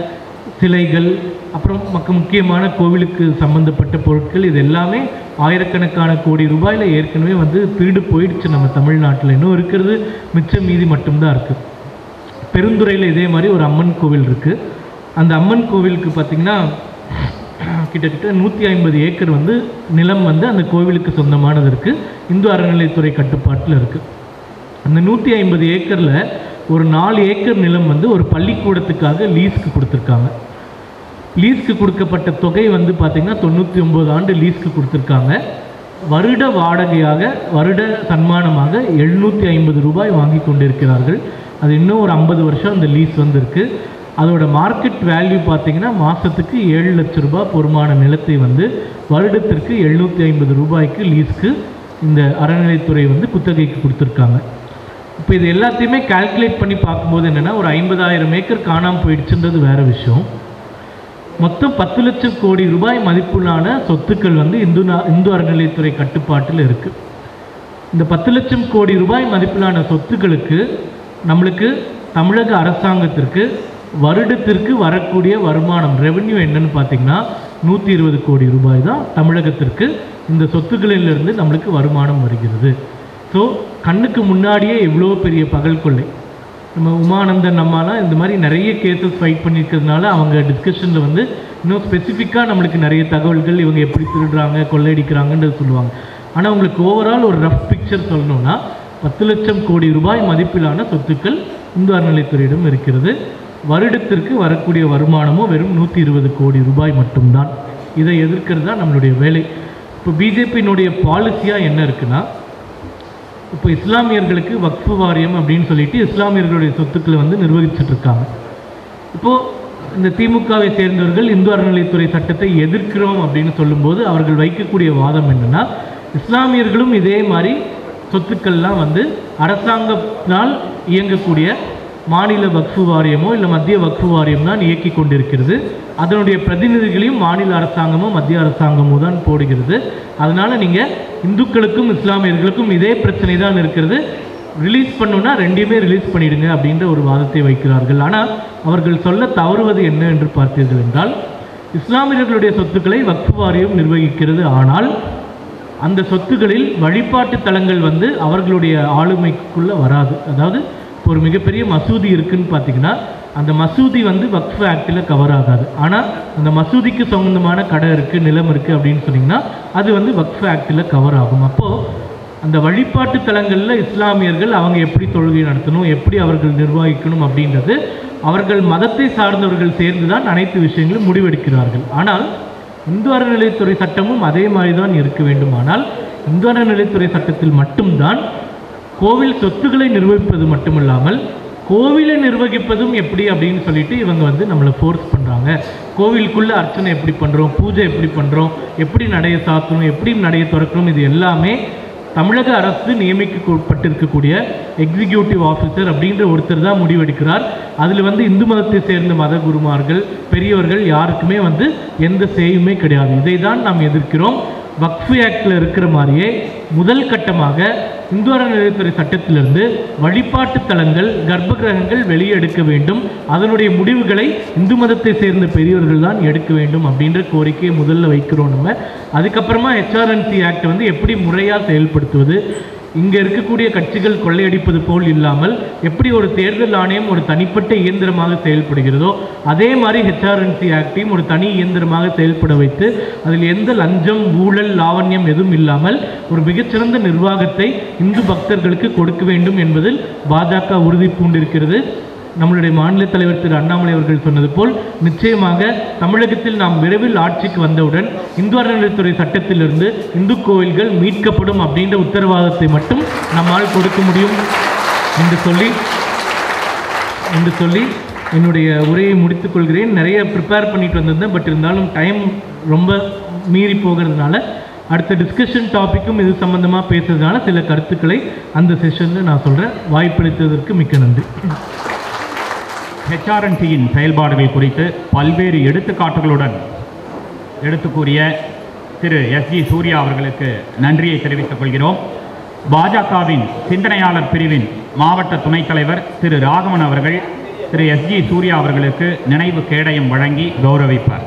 சிலைகள் அப்புறம் மக்க முக்கியமான கோவிலுக்கு சம்பந்தப்பட்ட பொருட்கள் இது எல்லாமே ஆயிரக்கணக்கான கோடி ரூபாயில் ஏற்கனவே வந்து திருடு போயிடுச்சு நம்ம தமிழ்நாட்டில் இன்னும் இருக்கிறது மிச்சம் மீதி மட்டும்தான் இருக்குது பெருந்துறையில் இதே மாதிரி ஒரு அம்மன் கோவில் இருக்குது அந்த அம்மன் கோவிலுக்கு பார்த்திங்கன்னா கிட்டத்தட்ட நூற்றி ஐம்பது ஏக்கர் வந்து நிலம் வந்து அந்த கோவிலுக்கு சொந்தமானது இருக்குது இந்து அறநிலைத்துறை கட்டுப்பாட்டில் இருக்குது அந்த நூற்றி ஐம்பது ஏக்கரில் ஒரு நாலு ஏக்கர் நிலம் வந்து ஒரு பள்ளிக்கூடத்துக்காக லீஸ்க்கு கொடுத்துருக்காங்க லீஸ்க்கு கொடுக்கப்பட்ட தொகை வந்து பார்த்திங்கன்னா தொண்ணூற்றி ஒம்பது ஆண்டு லீஸ்க்கு கொடுத்துருக்காங்க வருட வாடகையாக வருட சன்மானமாக எழுநூற்றி ஐம்பது ரூபாய் வாங்கி கொண்டிருக்கிறார்கள் அது இன்னும் ஒரு ஐம்பது வருஷம் அந்த லீஸ் வந்திருக்கு அதோட மார்க்கெட் வேல்யூ பார்த்தீங்கன்னா மாதத்துக்கு ஏழு லட்ச ரூபாய் பொறுமான நிலத்தை வந்து வருடத்திற்கு எழுநூற்றி ஐம்பது ரூபாய்க்கு லீஸ்க்கு இந்த அறநிலைத்துறை வந்து குத்தகைக்கு கொடுத்துருக்காங்க இப்போ இது எல்லாத்தையுமே கால்குலேட் பண்ணி பார்க்கும்போது என்னென்னா ஒரு ஐம்பதாயிரம் ஏக்கர் காணாமல் போயிடுச்சுன்றது வேற விஷயம் மொத்தம் பத்து லட்சம் கோடி ரூபாய் மதிப்புள்ளான சொத்துக்கள் வந்து இந்து நா- இந்து அறநிலையத்துறை கட்டுப்பாட்டில் இருக்குது இந்த பத்து லட்சம் கோடி ரூபாய் மதிப்பிலான சொத்துக்களுக்கு நம்மளுக்கு தமிழக அரசாங்கத்திற்கு வருடத்திற்கு வரக்கூடிய வருமானம் ரெவென்யூ என்னன்னு பார்த்தீங்கன்னா நூற்றி இருபது கோடி ரூபாய் தான் தமிழகத்திற்கு இந்த சொத்துக்களிலிருந்து நம்மளுக்கு வருமானம் வருகிறது ஸோ கண்ணுக்கு முன்னாடியே எவ்வளோ பெரிய பகல் கொள்ளை நம்ம உமானந்தன் அம்மாலாம் இந்த மாதிரி நிறைய கேசஸ் ஃபைட் பண்ணியிருக்கிறதுனால அவங்க டிஸ்கஷனில் வந்து இன்னும் ஸ்பெசிஃபிக்காக நம்மளுக்கு நிறைய தகவல்கள் இவங்க எப்படி திருடுறாங்க கொள்ளையடிக்கிறாங்கன்றது சொல்லுவாங்க ஆனால் உங்களுக்கு ஓவரால் ஒரு ரஃப் பிக்சர் சொல்லணும்னா பத்து லட்சம் கோடி ரூபாய் மதிப்பிலான சொத்துக்கள் இந்து அறநிலைத்துறையிடம் இருக்கிறது வருடத்திற்கு வரக்கூடிய வருமானமும் வெறும் நூற்றி இருபது கோடி ரூபாய் மட்டும்தான் இதை எதிர்க்கிறது தான் நம்மளுடைய வேலை இப்போ பிஜேபியினுடைய பாலிசியாக என்ன இருக்குன்னா இப்போ இஸ்லாமியர்களுக்கு வக்ஃபு வாரியம் அப்படின்னு சொல்லிட்டு இஸ்லாமியர்களுடைய சொத்துக்களை வந்து நிர்வகிச்சுட்டு இருக்காங்க இப்போது இந்த திமுகவை சேர்ந்தவர்கள் இந்து அறநிலைத்துறை சட்டத்தை எதிர்க்கிறோம் அப்படின்னு சொல்லும்போது அவர்கள் வைக்கக்கூடிய வாதம் என்னன்னா இஸ்லாமியர்களும் இதே மாதிரி சொத்துக்கள்லாம் வந்து அரசாங்கத்தினால் இயங்கக்கூடிய மாநில வக்ஃபு வாரியமோ இல்லை மத்திய வக்ஃபு வாரியம் தான் இயக்கி கொண்டிருக்கிறது அதனுடைய பிரதிநிதிகளையும் மாநில அரசாங்கமோ மத்திய அரசாங்கமோ தான் போடுகிறது அதனால நீங்கள் இந்துக்களுக்கும் இஸ்லாமியர்களுக்கும் இதே பிரச்சனை தான் இருக்கிறது ரிலீஸ் பண்ணணும்னா ரெண்டையுமே ரிலீஸ் பண்ணிடுங்க அப்படின்ற ஒரு வாதத்தை வைக்கிறார்கள் ஆனால் அவர்கள் சொல்ல தவறுவது என்ன என்று பார்த்தீர்கள் என்றால் இஸ்லாமியர்களுடைய சொத்துக்களை வக்ஃபு வாரியம் நிர்வகிக்கிறது ஆனால் அந்த சொத்துகளில் வழிபாட்டு தலங்கள் வந்து அவர்களுடைய ஆளுமைக்குள்ளே வராது அதாவது இப்போ ஒரு மிகப்பெரிய மசூதி இருக்குன்னு பார்த்தீங்கன்னா அந்த மசூதி வந்து வக்ஃப் ஆக்டில் கவர் ஆகாது ஆனால் அந்த மசூதிக்கு சொந்தமான கடை இருக்குது நிலம் இருக்குது அப்படின்னு சொன்னீங்கன்னா அது வந்து வக்ஃப் ஆக்டில் கவர் ஆகும் அப்போது அந்த வழிபாட்டு தலங்களில் இஸ்லாமியர்கள் அவங்க எப்படி தொழுகை நடத்தணும் எப்படி அவர்கள் நிர்வகிக்கணும் அப்படின்றது அவர்கள் மதத்தை சார்ந்தவர்கள் சேர்ந்து தான் அனைத்து விஷயங்களும் முடிவெடுக்கிறார்கள் ஆனால் இந்து அறநிலைத்துறை சட்டமும் அதே மாதிரி தான் இருக்க வேண்டுமானால் இந்து அறநிலைத்துறை சட்டத்தில் மட்டும்தான் கோவில் சொத்துக்களை நிர்வகிப்பது மட்டுமில்லாமல் கோவிலை நிர்வகிப்பதும் எப்படி அப்படின்னு சொல்லிட்டு இவங்க வந்து நம்மளை ஃபோர்ஸ் பண்ணுறாங்க கோவிலுக்குள்ளே அர்ச்சனை எப்படி பண்ணுறோம் பூஜை எப்படி பண்ணுறோம் எப்படி நடைய சாத்தணும் எப்படி நடைய திறக்கணும் இது எல்லாமே தமிழக அரசு நியமிக்கப்பட்டிருக்கக்கூடிய எக்ஸிக்யூட்டிவ் ஆஃபீஸர் அப்படின்ற ஒருத்தர் தான் முடிவெடுக்கிறார் அதில் வந்து இந்து மதத்தை சேர்ந்த மத குருமார்கள் பெரியவர்கள் யாருக்குமே வந்து எந்த சேயுமே கிடையாது இதை தான் நாம் எதிர்க்கிறோம் வக்ஃபு ஆக்டில் இருக்கிற மாதிரியே முதல் கட்டமாக இந்து அறநிலையத்துறை சட்டத்திலிருந்து வழிபாட்டு தலங்கள் கர்ப்ப கிரகங்கள் வெளியே எடுக்க வேண்டும் அதனுடைய முடிவுகளை இந்து மதத்தை சேர்ந்த பெரியவர்கள் தான் எடுக்க வேண்டும் அப்படின்ற கோரிக்கையை முதல்ல வைக்கிறோம் நம்ம அதுக்கப்புறமா ஹெச்ஆர்என்சி ஆக்ட் வந்து எப்படி முறையாக செயல்படுத்துவது இங்கே இருக்கக்கூடிய கட்சிகள் கொள்ளையடிப்பது போல் இல்லாமல் எப்படி ஒரு தேர்தல் ஆணையம் ஒரு தனிப்பட்ட இயந்திரமாக செயல்படுகிறதோ அதே மாதிரி ஹெச்ஆர்என்சி ஆக்டையும் ஒரு தனி இயந்திரமாக செயல்பட வைத்து அதில் எந்த லஞ்சம் ஊழல் லாவண்யம் எதுவும் இல்லாமல் ஒரு மிகச்சிறந்த நிர்வாகத்தை இந்து பக்தர்களுக்கு கொடுக்க வேண்டும் என்பதில் பாஜக உறுதி பூண்டிருக்கிறது நம்மளுடைய மாநில தலைவர் திரு அண்ணாமலை அவர்கள் சொன்னது போல் நிச்சயமாக தமிழகத்தில் நாம் விரைவில் ஆட்சிக்கு வந்தவுடன் இந்து அறநிலைத்துறை சட்டத்திலிருந்து இந்து கோயில்கள் மீட்கப்படும் அப்படின்ற உத்தரவாதத்தை மட்டும் நம்மால் கொடுக்க முடியும் என்று சொல்லி என்று சொல்லி என்னுடைய உரையை முடித்துக் கொள்கிறேன் நிறைய ப்ரிப்பேர் பண்ணிட்டு வந்திருந்தேன் பட் இருந்தாலும் டைம் ரொம்ப மீறி போகிறதுனால அடுத்த டிஸ்கஷன் டாப்பிக்கும் இது சம்பந்தமாக பேசுறதுனால சில கருத்துக்களை அந்த செஷனில் நான் சொல்கிறேன் வாய்ப்பளித்ததற்கு மிக்க நன்றி ஹெச்ஆர்என்டியின் செயல்பாடுகள் குறித்து பல்வேறு எடுத்துக்காட்டுகளுடன் எடுத்து கூறிய திரு எஸ் ஜி சூர்யா அவர்களுக்கு நன்றியை தெரிவித்துக் கொள்கிறோம் பாஜகவின் சிந்தனையாளர் பிரிவின் மாவட்ட துணைத் தலைவர் திரு ராகவன் அவர்கள் திரு எஸ்ஜி சூர்யா அவர்களுக்கு நினைவு கேடயம் வழங்கி கௌரவிப்பார்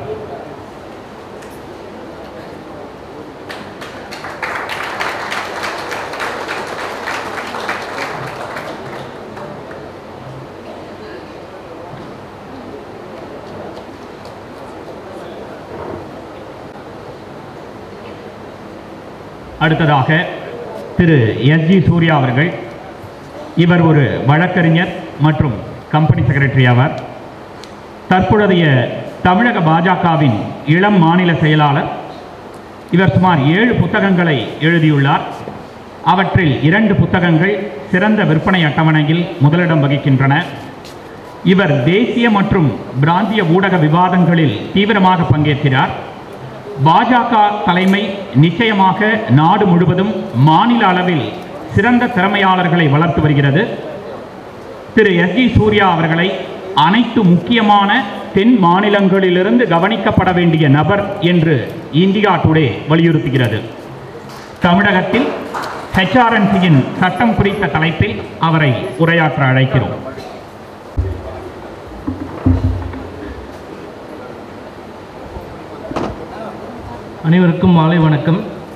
அடுத்ததாக திரு எஸ்ஜி சூர்யா அவர்கள் இவர் ஒரு வழக்கறிஞர் மற்றும் கம்பெனி செக்ரட்டரி ஆவார் தற்பொழுதைய தமிழக பாஜகவின் இளம் மாநில செயலாளர் இவர் சுமார் ஏழு புத்தகங்களை எழுதியுள்ளார் அவற்றில் இரண்டு புத்தகங்கள் சிறந்த விற்பனை அட்டவணையில் முதலிடம் வகிக்கின்றன இவர் தேசிய மற்றும் பிராந்திய ஊடக விவாதங்களில் தீவிரமாக பங்கேற்கிறார் பாஜக தலைமை நிச்சயமாக நாடு முழுவதும் மாநில அளவில் சிறந்த திறமையாளர்களை வளர்த்து வருகிறது திரு எஸ் ஜி சூர்யா அவர்களை அனைத்து முக்கியமான தென் மாநிலங்களிலிருந்து கவனிக்கப்பட வேண்டிய நபர் என்று இந்தியா டுடே வலியுறுத்துகிறது தமிழகத்தில் ஹெச்ஆர்என்சியின் சட்டம் குறித்த தலைப்பில் அவரை உரையாற்ற அழைக்கிறோம் அனைவருக்கும் மாலை வணக்கம்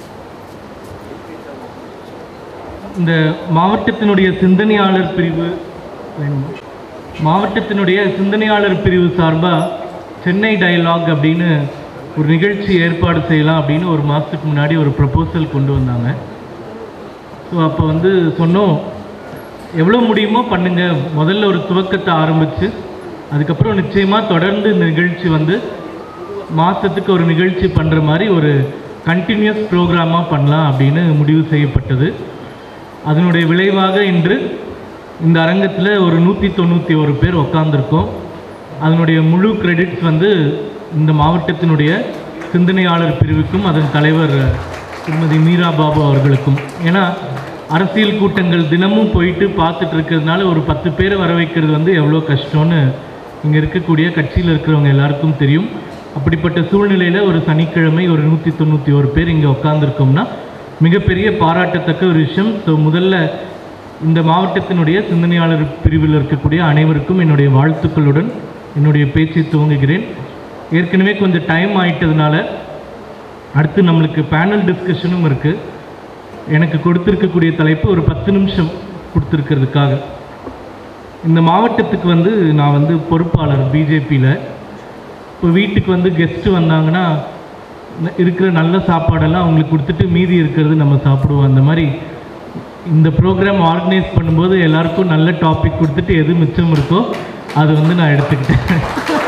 இந்த மாவட்டத்தினுடைய சிந்தனையாளர் பிரிவு வேணுமா? மாவட்டத்தினுடைய சிந்தனையாளர் பிரிவு சார்பாக சென்னை டயலாக் அப்படின்னு ஒரு நிகழ்ச்சி ஏற்பாடு செய்யலாம் அப்படின்னு ஒரு மாதத்துக்கு முன்னாடி ஒரு ப்ரப்போசல் கொண்டு வந்தாங்க ஸோ அப்போ வந்து சொன்னோம் எவ்வளோ முடியுமோ பண்ணுங்க முதல்ல ஒரு துவக்கத்தை ஆரம்பித்து அதுக்கப்புறம் நிச்சயமாக தொடர்ந்து இந்த நிகழ்ச்சி வந்து மாதத்துக்கு ஒரு நிகழ்ச்சி பண்ணுற மாதிரி ஒரு கண்டினியூஸ் ப்ரோக்ராமாக பண்ணலாம் அப்படின்னு முடிவு செய்யப்பட்டது அதனுடைய விளைவாக இன்று இந்த அரங்கத்தில் ஒரு நூற்றி தொண்ணூற்றி ஒரு பேர் உட்காந்துருக்கோம் அதனுடைய முழு கிரெடிட்ஸ் வந்து இந்த மாவட்டத்தினுடைய சிந்தனையாளர் பிரிவுக்கும் அதன் தலைவர் திருமதி மீரா பாபு அவர்களுக்கும் ஏன்னா அரசியல் கூட்டங்கள் தினமும் போயிட்டு பார்த்துட்டு இருக்கிறதுனால ஒரு பத்து பேரை வர வைக்கிறது வந்து எவ்வளோ கஷ்டம்னு இங்கே இருக்கக்கூடிய கட்சியில் இருக்கிறவங்க எல்லாருக்கும் தெரியும் அப்படிப்பட்ட சூழ்நிலையில் ஒரு சனிக்கிழமை ஒரு நூற்றி தொண்ணூற்றி ஒரு பேர் இங்கே உட்காந்துருக்கோம்னா மிகப்பெரிய பாராட்டத்தக்க ஒரு விஷயம் ஸோ முதல்ல இந்த மாவட்டத்தினுடைய சிந்தனையாளர் பிரிவில் இருக்கக்கூடிய அனைவருக்கும் என்னுடைய வாழ்த்துக்களுடன் என்னுடைய பேச்சை துவங்குகிறேன் ஏற்கனவே கொஞ்சம் டைம் ஆயிட்டதுனால அடுத்து நம்மளுக்கு பேனல் டிஸ்கஷனும் இருக்குது எனக்கு கொடுத்துருக்கக்கூடிய தலைப்பு ஒரு பத்து நிமிஷம் கொடுத்துருக்கிறதுக்காக இந்த மாவட்டத்துக்கு வந்து நான் வந்து பொறுப்பாளர் பிஜேபியில் இப்போ வீட்டுக்கு வந்து கெஸ்ட்டு வந்தாங்கன்னா ந- இருக்கிற நல்ல சாப்பாடெல்லாம் அவங்களுக்கு கொடுத்துட்டு மீதி இருக்கிறது நம்ம சாப்பிடுவோம் அந்த மாதிரி இந்த ப்ரோக்ராம் ஆர்கனைஸ் பண்ணும்போது எல்லாருக்கும் நல்ல டாபிக் கொடுத்துட்டு எது மிச்சம் இருக்கோ அது வந்து நான் எடுத்துக்கிட்டேன்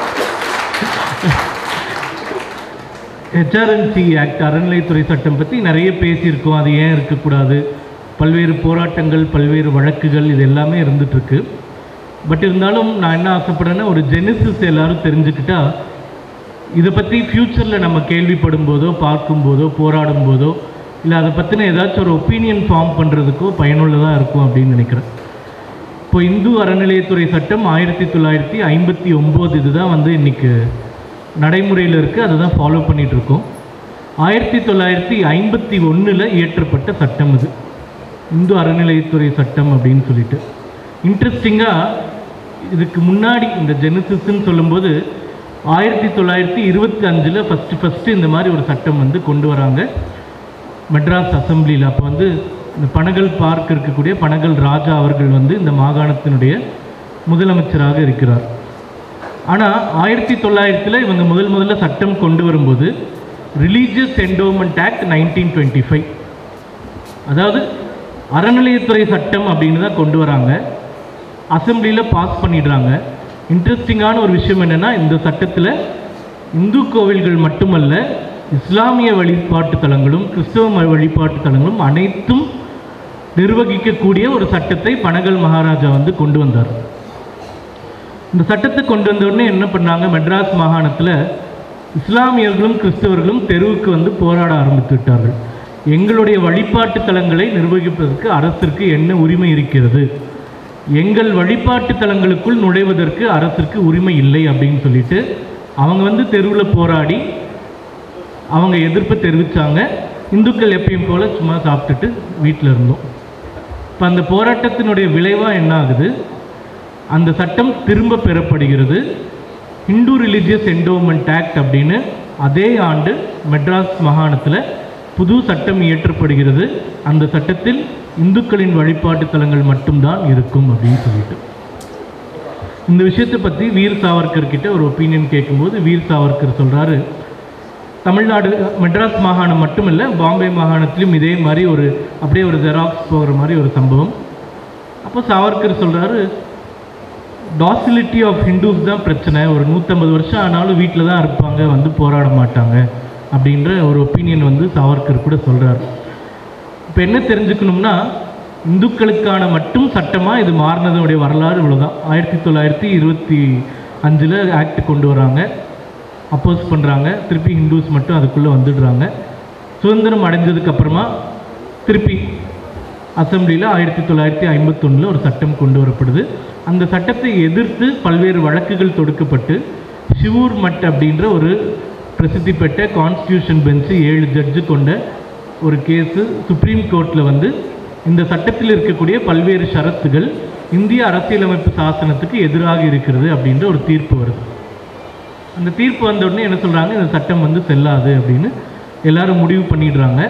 ஹெச்ஆர்என்சி ஆக்ட் அறநிலைத்துறை சட்டம் பற்றி நிறைய பேசியிருக்கோம் அது ஏன் இருக்கக்கூடாது பல்வேறு போராட்டங்கள் பல்வேறு வழக்குகள் இது எல்லாமே இருந்துகிட்ருக்கு பட் இருந்தாலும் நான் என்ன ஆசைப்படுறேன்னா ஒரு ஜெனிசிஸ் எல்லாரும் தெரிஞ்சுக்கிட்டா இதை பற்றி ஃப்யூச்சரில் நம்ம கேள்விப்படும் போதோ பார்க்கும்போதோ போராடும் போதோ இல்லை அதை பற்றின ஏதாச்சும் ஒரு ஒப்பீனியன் ஃபார்ம் பண்ணுறதுக்கோ பயனுள்ளதாக இருக்கும் அப்படின்னு நினைக்கிறேன் இப்போ இந்து அறநிலையத்துறை சட்டம் ஆயிரத்தி தொள்ளாயிரத்தி ஐம்பத்தி ஒம்பது இதுதான் வந்து இன்னைக்கு நடைமுறையில் இருக்குது அதை தான் ஃபாலோ இருக்கோம் ஆயிரத்தி தொள்ளாயிரத்தி ஐம்பத்தி ஒன்றில் இயற்றப்பட்ட சட்டம் இது இந்து அறநிலையத்துறை சட்டம் அப்படின்னு சொல்லிட்டு இன்ட்ரெஸ்டிங்காக இதுக்கு முன்னாடி இந்த ஜெனசிஸ்ன்னு சொல்லும்போது ஆயிரத்தி தொள்ளாயிரத்தி இருபத்தி அஞ்சில் ஃபஸ்ட்டு ஃபஸ்ட்டு இந்த மாதிரி ஒரு சட்டம் வந்து கொண்டு வராங்க மெட்ராஸ் அசெம்பிளியில் அப்போ வந்து இந்த பனகல் பார்க் இருக்கக்கூடிய பனகல் ராஜா அவர்கள் வந்து இந்த மாகாணத்தினுடைய முதலமைச்சராக இருக்கிறார் ஆனால் ஆயிரத்தி தொள்ளாயிரத்தில் இவங்க முதல் முதல்ல சட்டம் கொண்டு வரும்போது religious endowment act nineteen twenty five அதாவது அறநிலையத்துறை சட்டம் அப்படின்னு தான் கொண்டு வராங்க அசெம்பிளியில் பாஸ் பண்ணிடுறாங்க இன்ட்ரெஸ்டிங்கான ஒரு விஷயம் என்னென்னா இந்த சட்டத்தில் இந்து கோவில்கள் மட்டுமல்ல இஸ்லாமிய வழிபாட்டு தலங்களும் கிறிஸ்தவ ம- வழிபாட்டு தலங்களும் அனைத்தும் நிர்வகிக்கக்கூடிய ஒரு சட்டத்தை பனகல் மகாராஜா வந்து கொண்டு வந்தார் இந்த சட்டத்தை கொண்டு வந்த உடனே என்ன பண்ணாங்க மெட்ராஸ் மாகாணத்தில் இஸ்லாமியர்களும் கிறிஸ்தவர்களும் தெருவுக்கு வந்து போராட ஆரம்பித்து விட்டார்கள் எங்களுடைய வழிபாட்டு தலங்களை நிர்வகிப்பதற்கு அரசிற்கு என்ன உரிமை இருக்கிறது எங்கள் வழிபாட்டு தலங்களுக்குள் நுழைவதற்கு அரசிற்கு உரிமை இல்லை அப்படின்னு சொல்லிட்டு அவங்க வந்து தெருவில் போராடி அவங்க எதிர்ப்பு தெரிவித்தாங்க இந்துக்கள் எப்பயும் போல் சும்மா சாப்பிட்டுட்டு வீட்டில் இருந்தோம் இப்போ அந்த போராட்டத்தினுடைய விளைவாக என்ன ஆகுது அந்த சட்டம் திரும்ப பெறப்படுகிறது இந்து ரிலிஜியஸ் என்டோமெண்ட் ஆக்ட் அப்படின்னு அதே ஆண்டு மெட்ராஸ் மாகாணத்தில் புது சட்டம் இயற்றப்படுகிறது அந்த சட்டத்தில் இந்துக்களின் வழிபாட்டு தலங்கள் மட்டும்தான் இருக்கும் அப்படின்னு சொல்லிட்டு இந்த விஷயத்தை பற்றி வீர் சாவர்கர் கிட்ட ஒரு ஒப்பீனியன் கேட்கும்போது வீர் சாவர்கர் சொல்கிறாரு தமிழ்நாடு மெட்ராஸ் மாகாணம் மட்டுமில்லை பாம்பே மாகாணத்திலும் இதே மாதிரி ஒரு அப்படியே ஒரு ஜெராக்ஸ் போகிற மாதிரி ஒரு சம்பவம் அப்போ சாவர்கர் சொல்கிறாரு டாசிலிட்டி ஆஃப் ஹிந்துஸ் தான் பிரச்சனை ஒரு நூற்றம்பது வருஷம் ஆனாலும் வீட்டில் தான் இருப்பாங்க வந்து போராட மாட்டாங்க அப்படின்ற ஒரு ஒப்பீனியன் வந்து சாவர்கர் கூட சொல்கிறார் இப்போ என்ன தெரிஞ்சுக்கணும்னா இந்துக்களுக்கான மட்டும் சட்டமாக இது மாறினதோடைய வரலாறு இவ்வளோதான் ஆயிரத்தி தொள்ளாயிரத்தி இருபத்தி அஞ்சில் ஆக்ட் கொண்டு வராங்க அப்போஸ் பண்ணுறாங்க திருப்பி ஹிந்துஸ் மட்டும் அதுக்குள்ளே வந்துடுறாங்க சுதந்திரம் அடைஞ்சதுக்கு அப்புறமா திருப்பி அசெம்பிளியில் ஆயிரத்தி தொள்ளாயிரத்தி ஐம்பத்தொன்னில் ஒரு சட்டம் கொண்டு வரப்படுது அந்த சட்டத்தை எதிர்த்து பல்வேறு வழக்குகள் தொடுக்கப்பட்டு ஷிவூர் மட் அப்படின்ற ஒரு பிரசித்தி பெற்ற கான்ஸ்டியூஷன் பெஞ்சு ஏழு ஜட்ஜு கொண்ட ஒரு கேஸு சுப்ரீம் கோர்ட்டில் வந்து இந்த சட்டத்தில் இருக்கக்கூடிய பல்வேறு ஷரத்துகள் இந்திய அரசியலமைப்பு சாசனத்துக்கு எதிராக இருக்கிறது அப்படின்ற ஒரு தீர்ப்பு வருது அந்த தீர்ப்பு வந்த உடனே என்ன சொல்கிறாங்க இந்த சட்டம் வந்து செல்லாது அப்படின்னு எல்லாரும் முடிவு பண்ணிடுறாங்க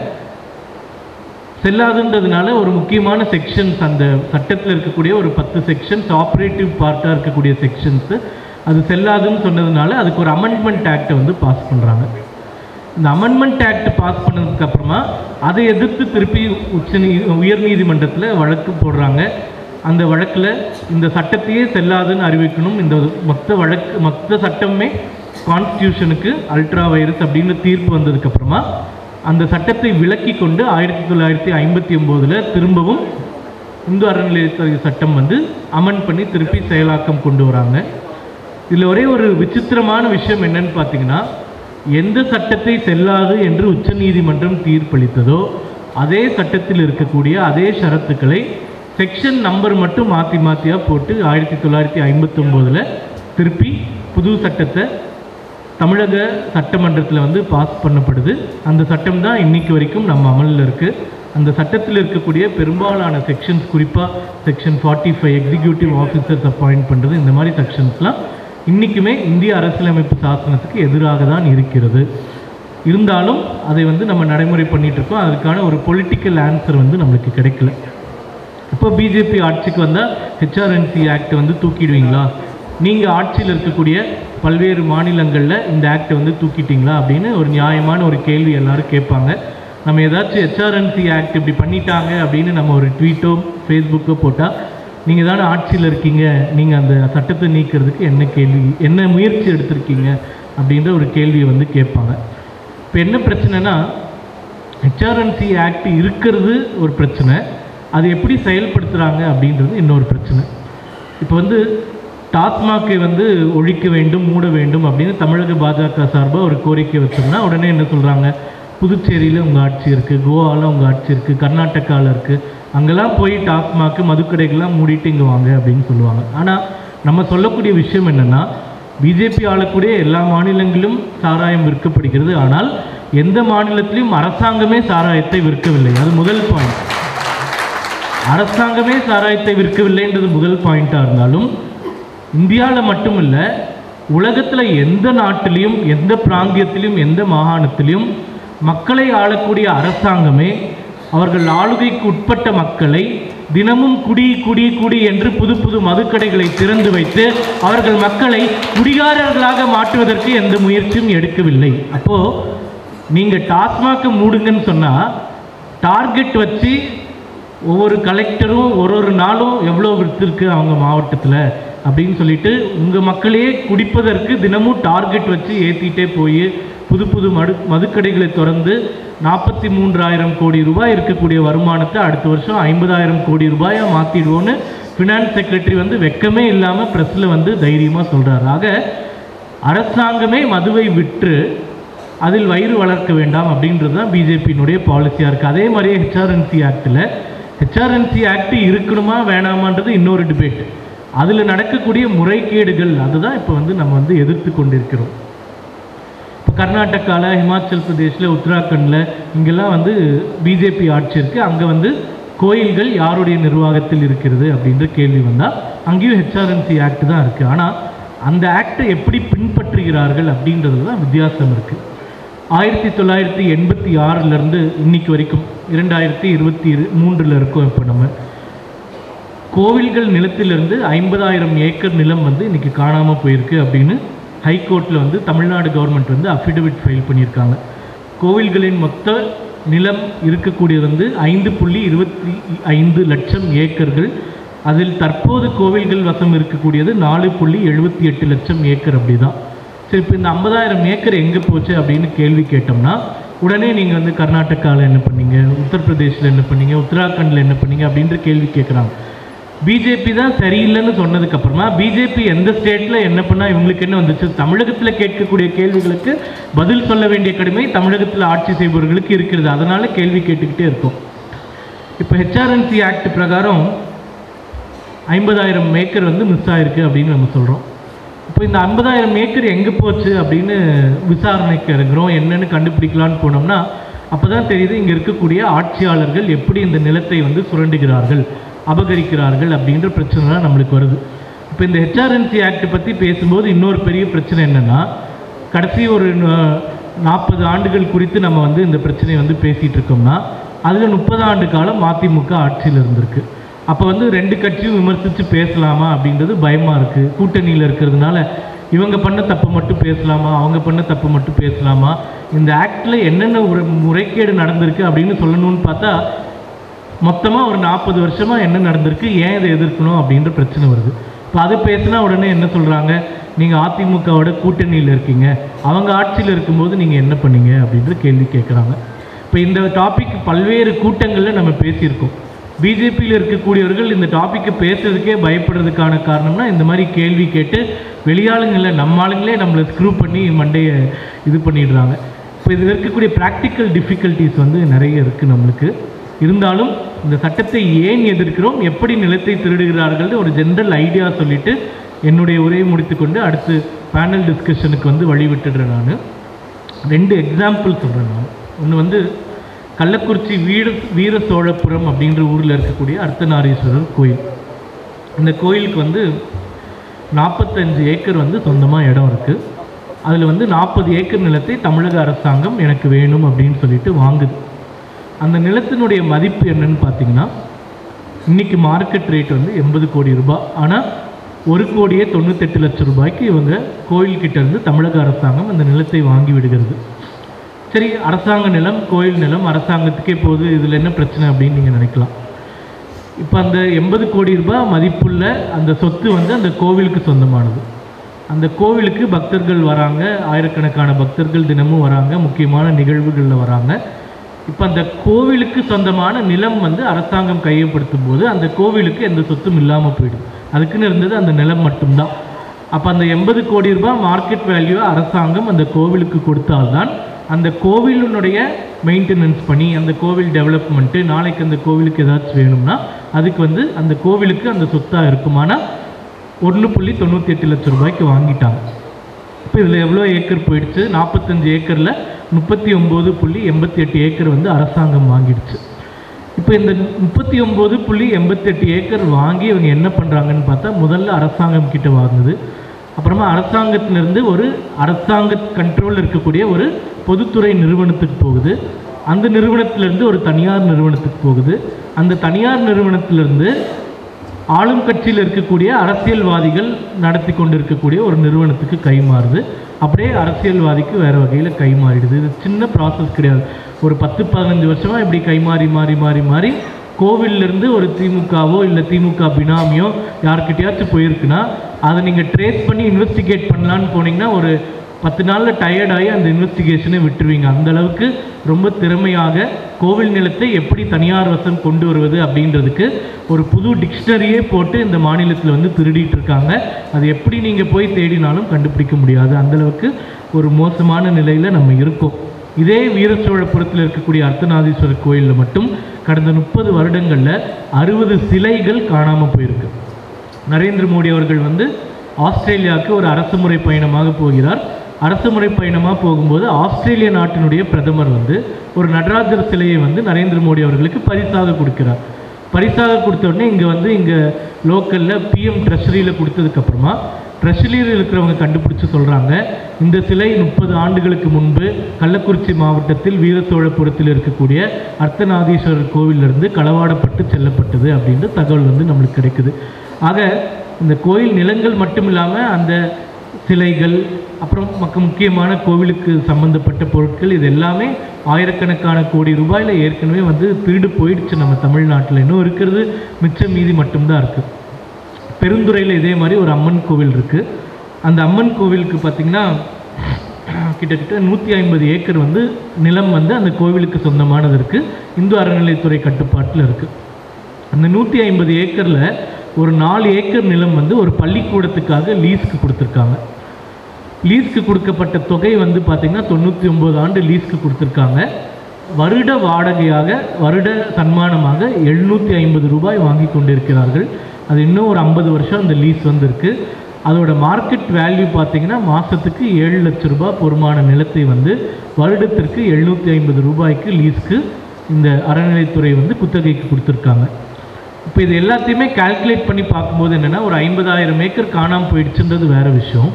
செல்லாதுன்றதுனால ஒரு முக்கியமான செக்ஷன்ஸ் அந்த சட்டத்தில் இருக்கக்கூடிய ஒரு பத்து செக்ஷன்ஸ் ஆப்ரேட்டிவ் பார்ட்டாக இருக்கக்கூடிய செக்ஷன்ஸு அது செல்லாதுன்னு சொன்னதுனால அதுக்கு ஒரு அமெண்ட்மெண்ட் ஆக்டை வந்து பாஸ் பண்ணுறாங்க இந்த அமெண்ட்மெண்ட் ஆக்ட் பாஸ் பண்ணதுக்கு அப்புறமா அதை எதிர்த்து திருப்பி உச்ச நீ உயர்நீதிமன்றத்தில் வழக்கு போடுறாங்க அந்த வழக்கில் இந்த சட்டத்தையே செல்லாதுன்னு அறிவிக்கணும் இந்த மொத்த வழக்கு மொத்த சட்டமே கான்ஸ்டியூஷனுக்கு அல்ட்ரா வைரஸ் அப்படின்னு தீர்ப்பு வந்ததுக்கப்புறமா அந்த சட்டத்தை விலக்கி கொண்டு ஆயிரத்தி தொள்ளாயிரத்தி ஐம்பத்தி ஒம்போதில் திரும்பவும் இந்து அறநிலையத்துறை சட்டம் வந்து அமெண்ட் பண்ணி திருப்பி செயலாக்கம் கொண்டு வராங்க இதில் ஒரே ஒரு விசித்திரமான விஷயம் என்னன்னு பார்த்தீங்கன்னா எந்த சட்டத்தை செல்லாது என்று உச்சநீதிமன்றம் தீர்ப்பளித்ததோ அதே சட்டத்தில் இருக்கக்கூடிய அதே ஷரத்துக்களை செக்ஷன் நம்பர் மட்டும் மாற்றி மாற்றியாக போட்டு ஆயிரத்தி தொள்ளாயிரத்தி ஐம்பத்தொம்போதில் திருப்பி புது சட்டத்தை தமிழக சட்டமன்றத்தில் வந்து பாஸ் பண்ணப்படுது அந்த சட்டம் தான் இன்னைக்கு வரைக்கும் நம்ம அமலில் இருக்குது அந்த சட்டத்தில் இருக்கக்கூடிய பெரும்பாலான செக்ஷன்ஸ் குறிப்பாக section forty five executive officers appoint பண்ணுறது இந்த மாதிரி செக்ஷன்ஸ்லாம் இன்றைக்குமே இந்திய அரசியலமைப்பு சாசனத்துக்கு எதிராக தான் இருக்கிறது இருந்தாலும் அதை வந்து நம்ம நடைமுறை பண்ணிட்டு இருக்கோம் அதுக்கான ஒரு பொலிட்டிக்கல் ஆன்சர் வந்து நம்மளுக்கு கிடைக்கல இப்போ பிஜேபி ஆட்சிக்கு வந்தால் ஹெச்ஆர்என்சி ஆக்ட் வந்து தூக்கிடுவீங்களா நீங்கள் ஆட்சியில் இருக்கக்கூடிய பல்வேறு மாநிலங்களில் இந்த ஆக்டை வந்து தூக்கிட்டீங்களா அப்படின்னு ஒரு நியாயமான ஒரு கேள்வி எல்லாரும் கேட்பாங்க நம்ம ஏதாச்சும் ஹெச்ஆர்என்சி ஆக்ட் இப்படி பண்ணிட்டாங்க அப்படின்னு நம்ம ஒரு ட்வீட்டோ ஃபேஸ்புக்கோ போட்டால் நீங்கள் தானே ஆட்சியில் இருக்கீங்க நீங்கள் அந்த சட்டத்தை நீக்கிறதுக்கு என்ன கேள்வி என்ன முயற்சி எடுத்திருக்கீங்க அப்படின்ற ஒரு கேள்வியை வந்து கேட்பாங்க இப்போ என்ன பிரச்சனைனா ஹெச்ஆர்என்சி ஆக்ட் இருக்கிறது ஒரு பிரச்சனை அது எப்படி செயல்படுத்துகிறாங்க அப்படின்றது இன்னொரு பிரச்சனை இப்போ வந்து டாஸ்மாகை வந்து ஒழிக்க வேண்டும் மூட வேண்டும் அப்படின்னு தமிழக பாஜக சார்பாக ஒரு கோரிக்கை வச்சோம்னா உடனே என்ன சொல்கிறாங்க புதுச்சேரியில் உங்கள் ஆட்சி இருக்குது கோவாவில் உங்கள் ஆட்சி இருக்குது கர்நாடகாவில் இருக்குது அங்கெல்லாம் போய் டாஸ்மாக்கு மதுக்கடைகள்லாம் மூடிட்டு இங்கே வாங்க அப்படின்னு சொல்லுவாங்க ஆனால் நம்ம சொல்லக்கூடிய விஷயம் என்னென்னா பிஜேபி ஆளக்கூடிய எல்லா மாநிலங்களிலும் சாராயம் விற்கப்படுகிறது ஆனால் எந்த மாநிலத்திலும் அரசாங்கமே சாராயத்தை விற்கவில்லை அது முதல் பாயிண்ட் அரசாங்கமே சாராயத்தை விற்கவில்லைன்றது முதல் பாயிண்ட்டாக இருந்தாலும் இந்தியாவில் மட்டுமில்ல உலகத்தில் எந்த நாட்டிலையும் எந்த பிராந்தியத்திலும் எந்த மாகாணத்திலும் மக்களை ஆளக்கூடிய அரசாங்கமே அவர்கள் ஆளுகைக்கு உட்பட்ட மக்களை தினமும் குடி குடி குடி என்று புது புது மதுக்கடைகளை திறந்து வைத்து அவர்கள் மக்களை குடிகாரர்களாக மாற்றுவதற்கு எந்த முயற்சியும் எடுக்கவில்லை அப்போ நீங்க டாஸ்மாக் மூடுங்கன்னு சொன்னா டார்கெட் வச்சு ஒவ்வொரு கலெக்டரும் ஒரு ஒரு நாளும் எவ்வளோ விற்றுருக்கு அவங்க மாவட்டத்தில் அப்படின்னு சொல்லிட்டு உங்கள் மக்களையே குடிப்பதற்கு தினமும் டார்கெட் வச்சு ஏற்றிட்டே போய் புது புது மடு மதுக்கடைகளை திறந்து நாற்பத்தி மூன்றாயிரம் கோடி ரூபாய் இருக்கக்கூடிய வருமானத்தை அடுத்த வருஷம் ஐம்பதாயிரம் கோடி ரூபாயாக மாற்றிடுவோன்னு ஃபினான்ஸ் செக்ரட்டரி வந்து வெக்கமே இல்லாமல் ப்ரெஸ்ஸில் வந்து தைரியமாக சொல்கிறார் ஆக அரசாங்கமே மதுவை விற்று அதில் வயிறு வளர்க்க வேண்டாம் அப்படின்றது தான் பிஜேபியினுடைய பாலிசியாக இருக்குது அதே மாதிரியே ஹெச்ஆர்என்சி ஆக்டில் ஹெச்ஆர்என்சி ஆக்ட் இருக்கணுமா வேணாமான்றது இன்னொரு டிபேட் அதில் நடக்கக்கூடிய முறைகேடுகள் அதுதான் இப்போ வந்து நம்ம வந்து எதிர்த்து கொண்டிருக்கிறோம் இப்போ கர்நாடகாவில் ஹிமாச்சல் பிரதேஷில் உத்தராகண்டில் இங்கெல்லாம் வந்து பிஜேபி ஆட்சி இருக்குது அங்கே வந்து கோயில்கள் யாருடைய நிர்வாகத்தில் இருக்கிறது அப்படின்ற கேள்வி வந்தால் அங்கேயும் ஹெச்ஆர்என்சி ஆக்ட் தான் இருக்குது ஆனால் அந்த ஆக்டை எப்படி பின்பற்றுகிறார்கள் அப்படின்றதுல தான் வித்தியாசம் இருக்குது ஆயிரத்தி தொள்ளாயிரத்தி எண்பத்தி ஆறிலிருந்து இன்னைக்கு வரைக்கும் இரண்டாயிரத்தி இருபத்தி இரு மூன்றில் இருக்கோம் இப்போ நம்ம கோவில்கள் நிலத்திலிருந்து ஐம்பதாயிரம் ஏக்கர் நிலம் வந்து இன்னைக்கு காணாமல் போயிருக்கு அப்படின்னு ஹைகோர்ட்டில் வந்து தமிழ்நாடு கவர்மெண்ட் வந்து அஃபிடவிட் ஃபைல் பண்ணியிருக்காங்க கோவில்களின் மொத்த நிலம் இருக்கக்கூடியது வந்து ஐந்து புள்ளி இருபத்தி ஐந்து லட்சம் ஏக்கர்கள் அதில் தற்போது கோவில்கள் வசம் இருக்கக்கூடியது நாலு புள்ளி எழுபத்தி எட்டு லட்சம் ஏக்கர் அப்படி தான் சரி இப்போ இந்த ஐம்பதாயிரம் ஏக்கர் எங்கே போச்சு அப்படின்னு கேள்வி கேட்டோம்னா உடனே நீங்கள் வந்து கர்நாடகாவில் என்ன பண்ணீங்க உத்தரப்பிரதேசில் என்ன பண்ணீங்க உத்தராகண்டில் என்ன பண்ணீங்க அப்படின்ற கேள்வி கேட்குறாங்க பிஜேபி தான் சரியில்லைன்னு சொன்னதுக்கு அப்புறமா பிஜேபி எந்த ஸ்டேட்டில் என்ன பண்ணால் இவங்களுக்கு என்ன வந்துச்சு தமிழகத்தில் கேட்கக்கூடிய கேள்விகளுக்கு பதில் சொல்ல வேண்டிய கடமை தமிழகத்தில் ஆட்சி செய்பவர்களுக்கு இருக்கிறது அதனால கேள்வி கேட்டுக்கிட்டே இருக்கும் இப்போ ஹெச்ஆர்என்சி ஆக்ட் பிரகாரம் ஐம்பதாயிரம் ஏக்கர் வந்து மிஸ் ஆயிருக்கு அப்படின்னு நம்ம சொல்கிறோம் இப்போ இந்த ஐம்பதாயிரம் ஏக்கர் எங்கே போச்சு அப்படின்னு விசாரணைக்கு இருக்கிறோம் என்னன்னு கண்டுபிடிக்கலான்னு போனோம்னா அப்போ தான் தெரியுது இங்கே இருக்கக்கூடிய ஆட்சியாளர்கள் எப்படி இந்த நிலத்தை வந்து சுரண்டுகிறார்கள் அபகரிக்கிறார்கள் அப்படின்ற பிரச்சனைலாம் நம்மளுக்கு வருது இப்போ இந்த ஹெச்ஆர்என்சி ஆக்ட் பற்றி பேசும்போது இன்னொரு பெரிய பிரச்சனை என்னென்னா கடைசி ஒரு நாற்பது ஆண்டுகள் குறித்து நம்ம வந்து இந்த பிரச்சனையை வந்து பேசிகிட்டு இருக்கோம்னா அதில் முப்பது ஆண்டு காலம் அதிமுக ஆட்சியில் இருந்திருக்கு அப்போ வந்து ரெண்டு கட்சியும் விமர்சித்து பேசலாமா அப்படின்றது பயமாக இருக்குது கூட்டணியில் இருக்கிறதுனால இவங்க பண்ண தப்பு மட்டும் பேசலாமா அவங்க பண்ண தப்பு மட்டும் பேசலாமா இந்த ஆக்டில் என்னென்ன ஒரு முறைகேடு நடந்திருக்கு அப்படின்னு சொல்லணும்னு பார்த்தா மொத்தமாக ஒரு நாற்பது வருஷமாக என்ன நடந்திருக்கு ஏன் இதை எதிர்க்கணும் அப்படின்ற பிரச்சனை வருது இப்போ அது பேசினா உடனே என்ன சொல்கிறாங்க நீங்கள் அதிமுகவோட கூட்டணியில் இருக்கீங்க அவங்க ஆட்சியில் இருக்கும்போது நீங்கள் என்ன பண்ணீங்க அப்படின்ற கேள்வி கேட்குறாங்க இப்போ இந்த டாபிக் பல்வேறு கூட்டங்களில் நம்ம பேசியிருக்கோம் பிஜேபியில் இருக்கக்கூடியவர்கள் இந்த டாப்பிக்கை பேசுறதுக்கே பயப்படுறதுக்கான காரணம்னா இந்த மாதிரி கேள்வி கேட்டு வெளியாளுங்களை நம்ம ஆளுங்களே நம்மளை ஸ்க்ரூ பண்ணி மண்டையை இது பண்ணிடுறாங்க இப்போ இதில் இருக்கக்கூடிய ப்ராக்டிக்கல் டிஃபிகல்ட்டிஸ் வந்து நிறைய இருக்குது நம்மளுக்கு இருந்தாலும் இந்த சட்டத்தை ஏன் எதிர்க்கிறோம் எப்படி நிலத்தை திருடுகிறார்கள் ஒரு ஜென்ரல் ஐடியா சொல்லிட்டு என்னுடைய உரையை முடித்துக்கொண்டு அடுத்து பேனல் டிஸ்கஷனுக்கு வந்து வழி விட்டுடுறேன் நான் ரெண்டு எக்ஸாம்பிள் சொல்கிறேன் நான் ஒன்று வந்து கள்ளக்குறிச்சி வீர வீர சோழபுரம் அப்படின்ற ஊரில் இருக்கக்கூடிய அர்த்தநாரீஸ்வரர் கோயில் இந்த கோயிலுக்கு வந்து நாற்பத்தஞ்சு ஏக்கர் வந்து சொந்தமாக இடம் இருக்குது அதில் வந்து நாற்பது ஏக்கர் நிலத்தை தமிழக அரசாங்கம் எனக்கு வேணும் அப்படின்னு சொல்லிட்டு வாங்குது அந்த நிலத்தினுடைய மதிப்பு என்னன்னு பார்த்தீங்கன்னா இன்னைக்கு மார்க்கெட் ரேட் வந்து எண்பது கோடி ரூபாய் ஆனால் ஒரு கோடியே தொண்ணூத்தெட்டு லட்சம் ரூபாய்க்கு இவங்க கோயில்கிட்ட இருந்து தமிழக அரசாங்கம் அந்த நிலத்தை வாங்கி விடுகிறது சரி அரசாங்க நிலம் கோயில் நிலம் அரசாங்கத்துக்கே போகுது இதில் என்ன பிரச்சனை அப்படின்னு நீங்கள் நினைக்கலாம் இப்போ அந்த எண்பது கோடி ரூபாய் மதிப்புள்ள அந்த சொத்து வந்து அந்த கோவிலுக்கு சொந்தமானது அந்த கோவிலுக்கு பக்தர்கள் வராங்க ஆயிரக்கணக்கான பக்தர்கள் தினமும் வராங்க முக்கியமான நிகழ்வுகளில் வராங்க இப்போ அந்த கோவிலுக்கு சொந்தமான நிலம் வந்து அரசாங்கம் கையப்படுத்தும் போது அந்த கோவிலுக்கு எந்த சொத்தும் இல்லாமல் போயிடுது அதுக்குன்னு இருந்தது அந்த நிலம் மட்டும்தான் அப்போ அந்த எண்பது கோடி ரூபாய் மார்க்கெட் வேல்யூ அரசாங்கம் அந்த கோவிலுக்கு கொடுத்தால்தான் அந்த கோவிலினுடைய மெயின்டெனன்ஸ் பண்ணி அந்த கோவில் டெவலப்மெண்ட்டு நாளைக்கு அந்த கோவிலுக்கு ஏதாச்சும் வேணும்னா அதுக்கு வந்து அந்த கோவிலுக்கு அந்த சொத்தாக இருக்குமானா ஒன்று புள்ளி தொண்ணூற்றி எட்டு லட்சம் ரூபாய்க்கு வாங்கிட்டாங்க இப்போ இதில் எவ்வளோ ஏக்கர் போயிடுச்சு நாற்பத்தஞ்சு ஏக்கரில் முப்பத்தி ஒம்பது புள்ளி எண்பத்தி எட்டு ஏக்கர் வந்து அரசாங்கம் வாங்கிடுச்சு இப்போ இந்த முப்பத்தி ஒம்பது புள்ளி எண்பத்தெட்டு ஏக்கர் வாங்கி இவங்க என்ன பண்ணுறாங்கன்னு பார்த்தா முதல்ல அரசாங்கம் கிட்ட வாங்குது அப்புறமா அரசாங்கத்திலிருந்து ஒரு அரசாங்க கண்ட்ரோலில் இருக்கக்கூடிய ஒரு பொதுத்துறை நிறுவனத்துக்கு போகுது அந்த நிறுவனத்திலிருந்து ஒரு தனியார் நிறுவனத்துக்கு போகுது அந்த தனியார் நிறுவனத்திலிருந்து ஆளும் கட்சியில் இருக்கக்கூடிய அரசியல்வாதிகள் நடத்தி கொண்டு இருக்கக்கூடிய ஒரு நிறுவனத்துக்கு கை மாறுது அப்படியே அரசியல்வாதிக்கு வேறு வகையில் கை மாறிடுது இது சின்ன ப்ராசஸ் கிடையாது ஒரு பத்து பதினஞ்சு வருஷமாக இப்படி கை மாறி மாறி மாறி மாறி கோவில்லேருந்து ஒரு திமுகவோ இல்லை திமுக பினாமியோ யார்கிட்டயாச்சும் போயிருக்குன்னா அதை நீங்கள் ட்ரேஸ் பண்ணி இன்வெஸ்டிகேட் பண்ணலான்னு போனீங்கன்னா ஒரு பத்து நாளில் டயர்டாகி அந்த இன்வெஸ்டிகேஷனை விட்டுருவீங்க அந்த அளவுக்கு ரொம்ப திறமையாக கோவில் நிலத்தை எப்படி தனியார் வசம் கொண்டு வருவது அப்படின்றதுக்கு ஒரு புது டிக்ஷனரியே போட்டு இந்த மாநிலத்தில் வந்து திருடிட்டு இருக்காங்க அது எப்படி நீங்கள் போய் தேடினாலும் கண்டுபிடிக்க முடியாது அந்த அளவுக்கு ஒரு மோசமான நிலையில் நம்ம இருக்கோம் இதே வீரசோழபுரத்தில் இருக்கக்கூடிய அர்த்தநாதீஸ்வரர் கோயிலில் மட்டும் கடந்த முப்பது வருடங்களில் அறுபது சிலைகள் காணாமல் போயிருக்கு நரேந்திர மோடி அவர்கள் வந்து ஆஸ்திரேலியாவுக்கு ஒரு அரசுமுறை பயணமாக போகிறார் அரசுமுறை பயணமாக போகும்போது ஆஸ்திரேலிய நாட்டினுடைய பிரதமர் வந்து ஒரு நடராஜர் சிலையை வந்து நரேந்திர மோடி அவர்களுக்கு பரிசாக கொடுக்கிறார் பரிசாக கொடுத்த உடனே இங்கே வந்து இங்கே லோக்கலில் பிஎம் ட்ரெஷரியில் கொடுத்ததுக்கப்புறமா ட்ரெஷரியில் இருக்கிறவங்க கண்டுபிடிச்சு சொல்கிறாங்க இந்த சிலை முப்பது ஆண்டுகளுக்கு முன்பு கள்ளக்குறிச்சி மாவட்டத்தில் வீரசோழபுரத்தில் இருக்கக்கூடிய அர்த்தநாதீஸ்வரர் கோவிலிருந்து களவாடப்பட்டு செல்லப்பட்டது அப்படின்ற தகவல் வந்து நம்மளுக்கு கிடைக்குது ஆக இந்த கோயில் நிலங்கள் மட்டும் இல்லாமல் அந்த சிலைகள் அப்புறம் மக்க முக்கியமான கோவிலுக்கு சம்பந்தப்பட்ட பொருட்கள் இது எல்லாமே ஆயிரக்கணக்கான கோடி ரூபாயில் ஏற்கனவே வந்து திருடு போயிடுச்சு நம்ம தமிழ்நாட்டில் இன்னும் இருக்கிறது மிச்சம் மீதி மட்டும்தான் இருக்குது பெருந்துறையில் இதே மாதிரி ஒரு அம்மன் கோவில் இருக்குது அந்த அம்மன் கோவிலுக்கு பார்த்திங்கன்னா கிட்டத்தட்ட நூற்றி ஐம்பது ஏக்கர் வந்து நிலம் வந்து அந்த கோவிலுக்கு சொந்தமானது இருக்குது இந்து அறநிலைத்துறை கட்டுப்பாட்டில் இருக்குது அந்த நூற்றி ஐம்பது ஏக்கரில் ஒரு நாலு ஏக்கர் நிலம் வந்து ஒரு பள்ளிக்கூடத்துக்காக லீஸ்க்கு கொடுத்துருக்காங்க லீஸ்க்கு கொடுக்கப்பட்ட தொகை வந்து பார்த்திங்கன்னா தொண்ணூற்றி ஒம்பது ஆண்டு லீஸ்க்கு கொடுத்துருக்காங்க வருட வாடகையாக வருட சன்மானமாக எழுநூற்றி ஐம்பது ரூபாய் வாங்கி கொண்டிருக்கிறார்கள் அது இன்னும் ஒரு ஐம்பது வருஷம் அந்த லீஸ் வந்திருக்கு அதோட மார்க்கெட் வேல்யூ பார்த்தீங்கன்னா மாதத்துக்கு ஏழு லட்ச ரூபாய் பொறுமான நிலத்தை வந்து வருடத்திற்கு எழுநூற்றி ஐம்பது ரூபாய்க்கு லீஸ்க்கு இந்த அறநிலைத்துறை வந்து குத்தகைக்கு கொடுத்துருக்காங்க இப்போ இது எல்லாத்தையுமே கால்குலேட் பண்ணி பார்க்கும்போது என்னென்னா ஒரு ஐம்பதாயிரம் ஏக்கர் காணாமல் போயிடுச்சுன்றது வேற விஷயம்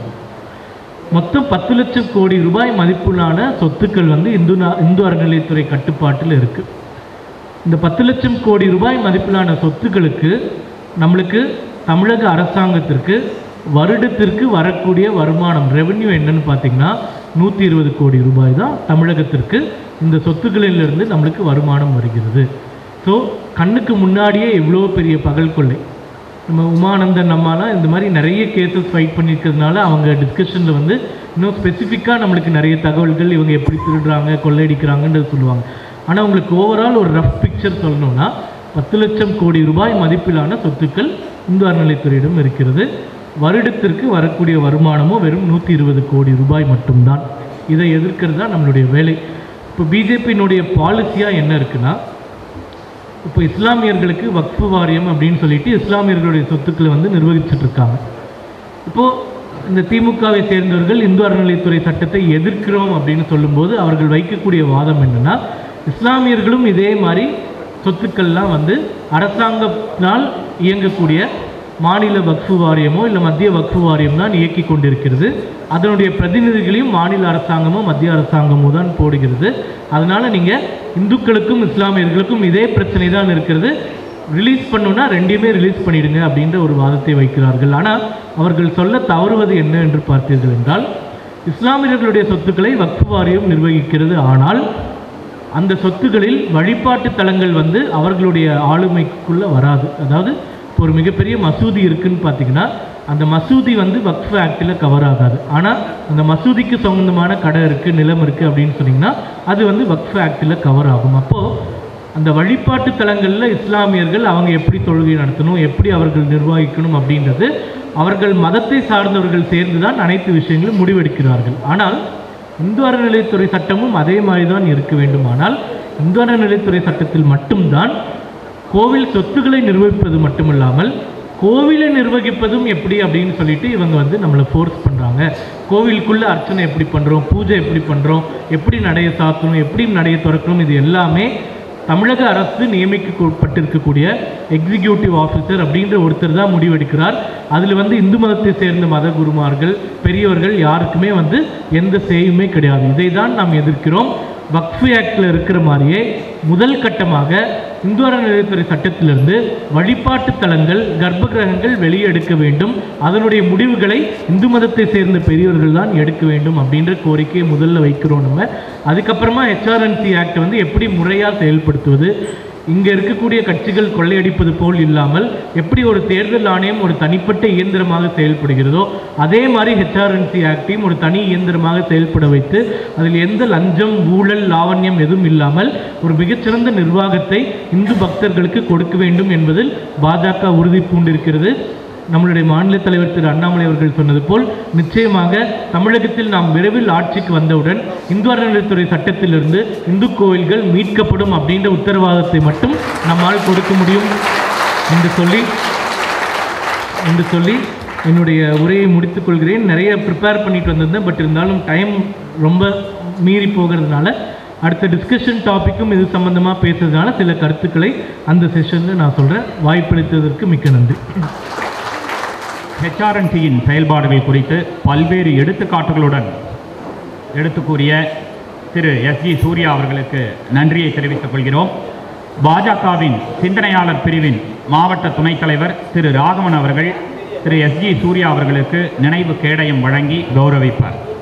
மொத்தம் பத்து லட்சம் கோடி ரூபாய் மதிப்புள்ளான சொத்துக்கள் வந்து இந்து நா- இந்து அறநிலையத்துறை கட்டுப்பாட்டில் இருக்குது இந்த பத்து லட்சம் கோடி ரூபாய் மதிப்பிலான சொத்துக்களுக்கு நம்மளுக்கு தமிழக அரசாங்கத்திற்கு வருடத்திற்கு வரக்கூடிய வருமானம் ரெவென்யூ என்னன்னு பார்த்தீங்கன்னா நூற்றி இருபது கோடி ரூபாய் தான் தமிழகத்திற்கு இந்த சொத்துக்களிலிருந்து நம்மளுக்கு வருமானம் வருகிறது ஸோ கண்ணுக்கு முன்னாடியே எவ்வளோ பெரிய பகல் கொள்ளை நம்ம உமானந்தன் அம்மாலாம் இந்த மாதிரி நிறைய கேசஸ் ஃபைட் பண்ணியிருக்கிறதுனால அவங்க டிஸ்கஷனில் வந்து இன்னும் ஸ்பெசிஃபிக்காக நம்மளுக்கு நிறைய தகவல்கள் இவங்க எப்படி திருடுறாங்க கொள்ளையடிக்கிறாங்கன்றது சொல்லுவாங்க ஆனால் உங்களுக்கு ஓவரால் ஒரு ரஃப் பிக்சர் சொல்லணும்னா பத்து லட்சம் கோடி ரூபாய் மதிப்பிலான சொத்துக்கள் இந்து அறநிலைத்துறையிடம் இருக்கிறது வருடத்திற்கு வரக்கூடிய வருமானமும் வெறும் நூற்றி இருபது கோடி ரூபாய் மட்டும்தான் இதை எதிர்க்கிறது தான் நம்மளுடைய வேலை இப்போ பிஜேபியினுடைய பாலிசியாக என்ன இருக்குன்னா இப்போ இஸ்லாமியர்களுக்கு வக்ஃபு வாரியம் அப்படின்னு சொல்லிட்டு இஸ்லாமியர்களுடைய சொத்துக்களை வந்து நிர்வகிச்சுட்டு இருக்காங்க இப்போது இந்த திமுகவை சேர்ந்தவர்கள் இந்து அறநிலைத்துறை சட்டத்தை எதிர்க்கிறோம் அப்படின்னு சொல்லும்போது அவர்கள் வைக்கக்கூடிய வாதம் என்னன்னா இஸ்லாமியர்களும் இதே மாதிரி சொத்துக்கள்லாம் வந்து அரசாங்கத்தினால் இயங்கக்கூடிய மாநில வக்ஃபு வாரியமோ இல்லை மத்திய வக்ஃபு வாரியம் தான் இயக்கி கொண்டிருக்கிறது அதனுடைய பிரதிநிதிகளையும் மாநில அரசாங்கமோ மத்திய அரசாங்கமோ தான் போடுகிறது அதனால நீங்கள் இந்துக்களுக்கும் இஸ்லாமியர்களுக்கும் இதே பிரச்சனை தான் இருக்கிறது ரிலீஸ் பண்ணுன்னா ரெண்டையுமே ரிலீஸ் பண்ணிடுங்க அப்படின்ற ஒரு வாதத்தை வைக்கிறார்கள் ஆனால் அவர்கள் சொல்ல தவறுவது என்ன என்று பார்த்தீர்கள் என்றால் இஸ்லாமியர்களுடைய சொத்துக்களை வக்ஃபு வாரியம் நிர்வகிக்கிறது ஆனால் அந்த சொத்துகளில் வழிபாட்டு தலங்கள் வந்து அவர்களுடைய ஆளுமைக்குள்ளே வராது அதாவது இப்போ ஒரு மிகப்பெரிய மசூதி இருக்குன்னு பார்த்தீங்கன்னா அந்த மசூதி வந்து வக்ஃப் ஆக்டில் கவர் ஆகாது ஆனால் அந்த மசூதிக்கு சொந்தமான கடை இருக்குது நிலம் இருக்குது அப்படின்னு சொன்னீங்கன்னா அது வந்து வக்ஃப் ஆக்டில் கவர் ஆகும் அப்போது அந்த வழிபாட்டு தலங்களில் இஸ்லாமியர்கள் அவங்க எப்படி தொழுகை நடத்தணும் எப்படி அவர்கள் நிர்வகிக்கணும் அப்படின்றது அவர்கள் மதத்தை சார்ந்தவர்கள் சேர்ந்து தான் அனைத்து விஷயங்களும் முடிவெடுக்கிறார்கள் ஆனால் இந்து அறநிலையத்துறை சட்டமும் அதே மாதிரி தான் இருக்க வேண்டுமானால் இந்து அறநிலையத்துறை சட்டத்தில் மட்டும்தான் கோவில் சொத்துக்களை நிர்வகிப்பது மட்டுமில்லாமல் கோவிலை நிர்வகிப்பதும் எப்படி அப்படின்னு சொல்லிட்டு இவங்க வந்து நம்மளை ஃபோர்ஸ் பண்ணுறாங்க கோவிலுக்குள்ள அர்ச்சனை எப்படி பண்ணுறோம் பூஜை எப்படி பண்ணுறோம் எப்படி நடைய சாத்தணும் எப்படி நடைய திறக்கணும் இது எல்லாமே தமிழக அரசு நியமிக்கப்பட்டிருக்கக்கூடிய எக்ஸிக்யூட்டிவ் ஆஃபீஸர் அப்படின்ற ஒருத்தர் தான் முடிவெடுக்கிறார் அதில் வந்து இந்து மதத்தை சேர்ந்த மத குருமார்கள் பெரியவர்கள் யாருக்குமே வந்து எந்த சேயுமே கிடையாது இதை தான் நாம் எதிர்க்கிறோம் வக்ஃபு ஆக்டில் இருக்கிற மாதிரியே முதல் கட்டமாக இந்து அறநிலையத்துறை சட்டத்திலிருந்து வழிபாட்டு தலங்கள் கர்ப்ப கிரகங்கள் வெளியே எடுக்க வேண்டும் அதனுடைய முடிவுகளை இந்து மதத்தை சேர்ந்த பெரியவர்கள் தான் எடுக்க வேண்டும் அப்படின்ற கோரிக்கையை முதல்ல வைக்கிறோம் நம்ம அதுக்கப்புறமா ஹெச்ஆர்என்சி ஆக்ட் வந்து எப்படி முறையாக செயல்படுத்துவது இங்கே இருக்கக்கூடிய கட்சிகள் கொள்ளையடிப்பது போல் இல்லாமல் எப்படி ஒரு தேர்தல் ஆணையம் ஒரு தனிப்பட்ட இயந்திரமாக செயல்படுகிறதோ அதே மாதிரி ஹெச்ஆர்என்சி ஆக்டையும் ஒரு தனி இயந்திரமாக செயல்பட வைத்து அதில் எந்த லஞ்சம் ஊழல் லாவண்யம் எதுவும் இல்லாமல் ஒரு மிகச்சிறந்த நிர்வாகத்தை இந்து பக்தர்களுக்கு கொடுக்க வேண்டும் என்பதில் பாஜக உறுதி பூண்டிருக்கிறது நம்மளுடைய மாநில தலைவர் திரு அண்ணாமலை அவர்கள் சொன்னது போல் நிச்சயமாக தமிழகத்தில் நாம் விரைவில் ஆட்சிக்கு வந்தவுடன் இந்து அறநிலையத்துறை சட்டத்திலிருந்து இந்து கோயில்கள் மீட்கப்படும் அப்படின்ற உத்தரவாதத்தை மட்டும் நம்மால் கொடுக்க முடியும் என்று சொல்லி என்று சொல்லி என்னுடைய உரையை முடித்துக் கொள்கிறேன் நிறைய ப்ரிப்பேர் பண்ணிட்டு வந்திருந்தேன் பட் இருந்தாலும் டைம் ரொம்ப மீறி போகிறதுனால அடுத்த டிஸ்கஷன் டாப்பிக்கும் இது சம்பந்தமாக பேசுறதுனால சில கருத்துக்களை அந்த செஷனில் நான் சொல்கிறேன் வாய்ப்பளித்ததற்கு மிக்க நன்றி ஹெச்ஆர்என்டியின் செயல்பாடுகள் குறித்து பல்வேறு எடுத்துக்காட்டுகளுடன் எடுத்து கூறிய திரு எஸ் ஜி சூர்யா அவர்களுக்கு நன்றியை தெரிவித்துக் கொள்கிறோம் பாஜகவின் சிந்தனையாளர் பிரிவின் மாவட்ட துணைத் தலைவர் திரு ராகவன் அவர்கள் திரு எஸ் ஜி சூர்யா அவர்களுக்கு நினைவு கேடயம் வழங்கி கௌரவிப்பார்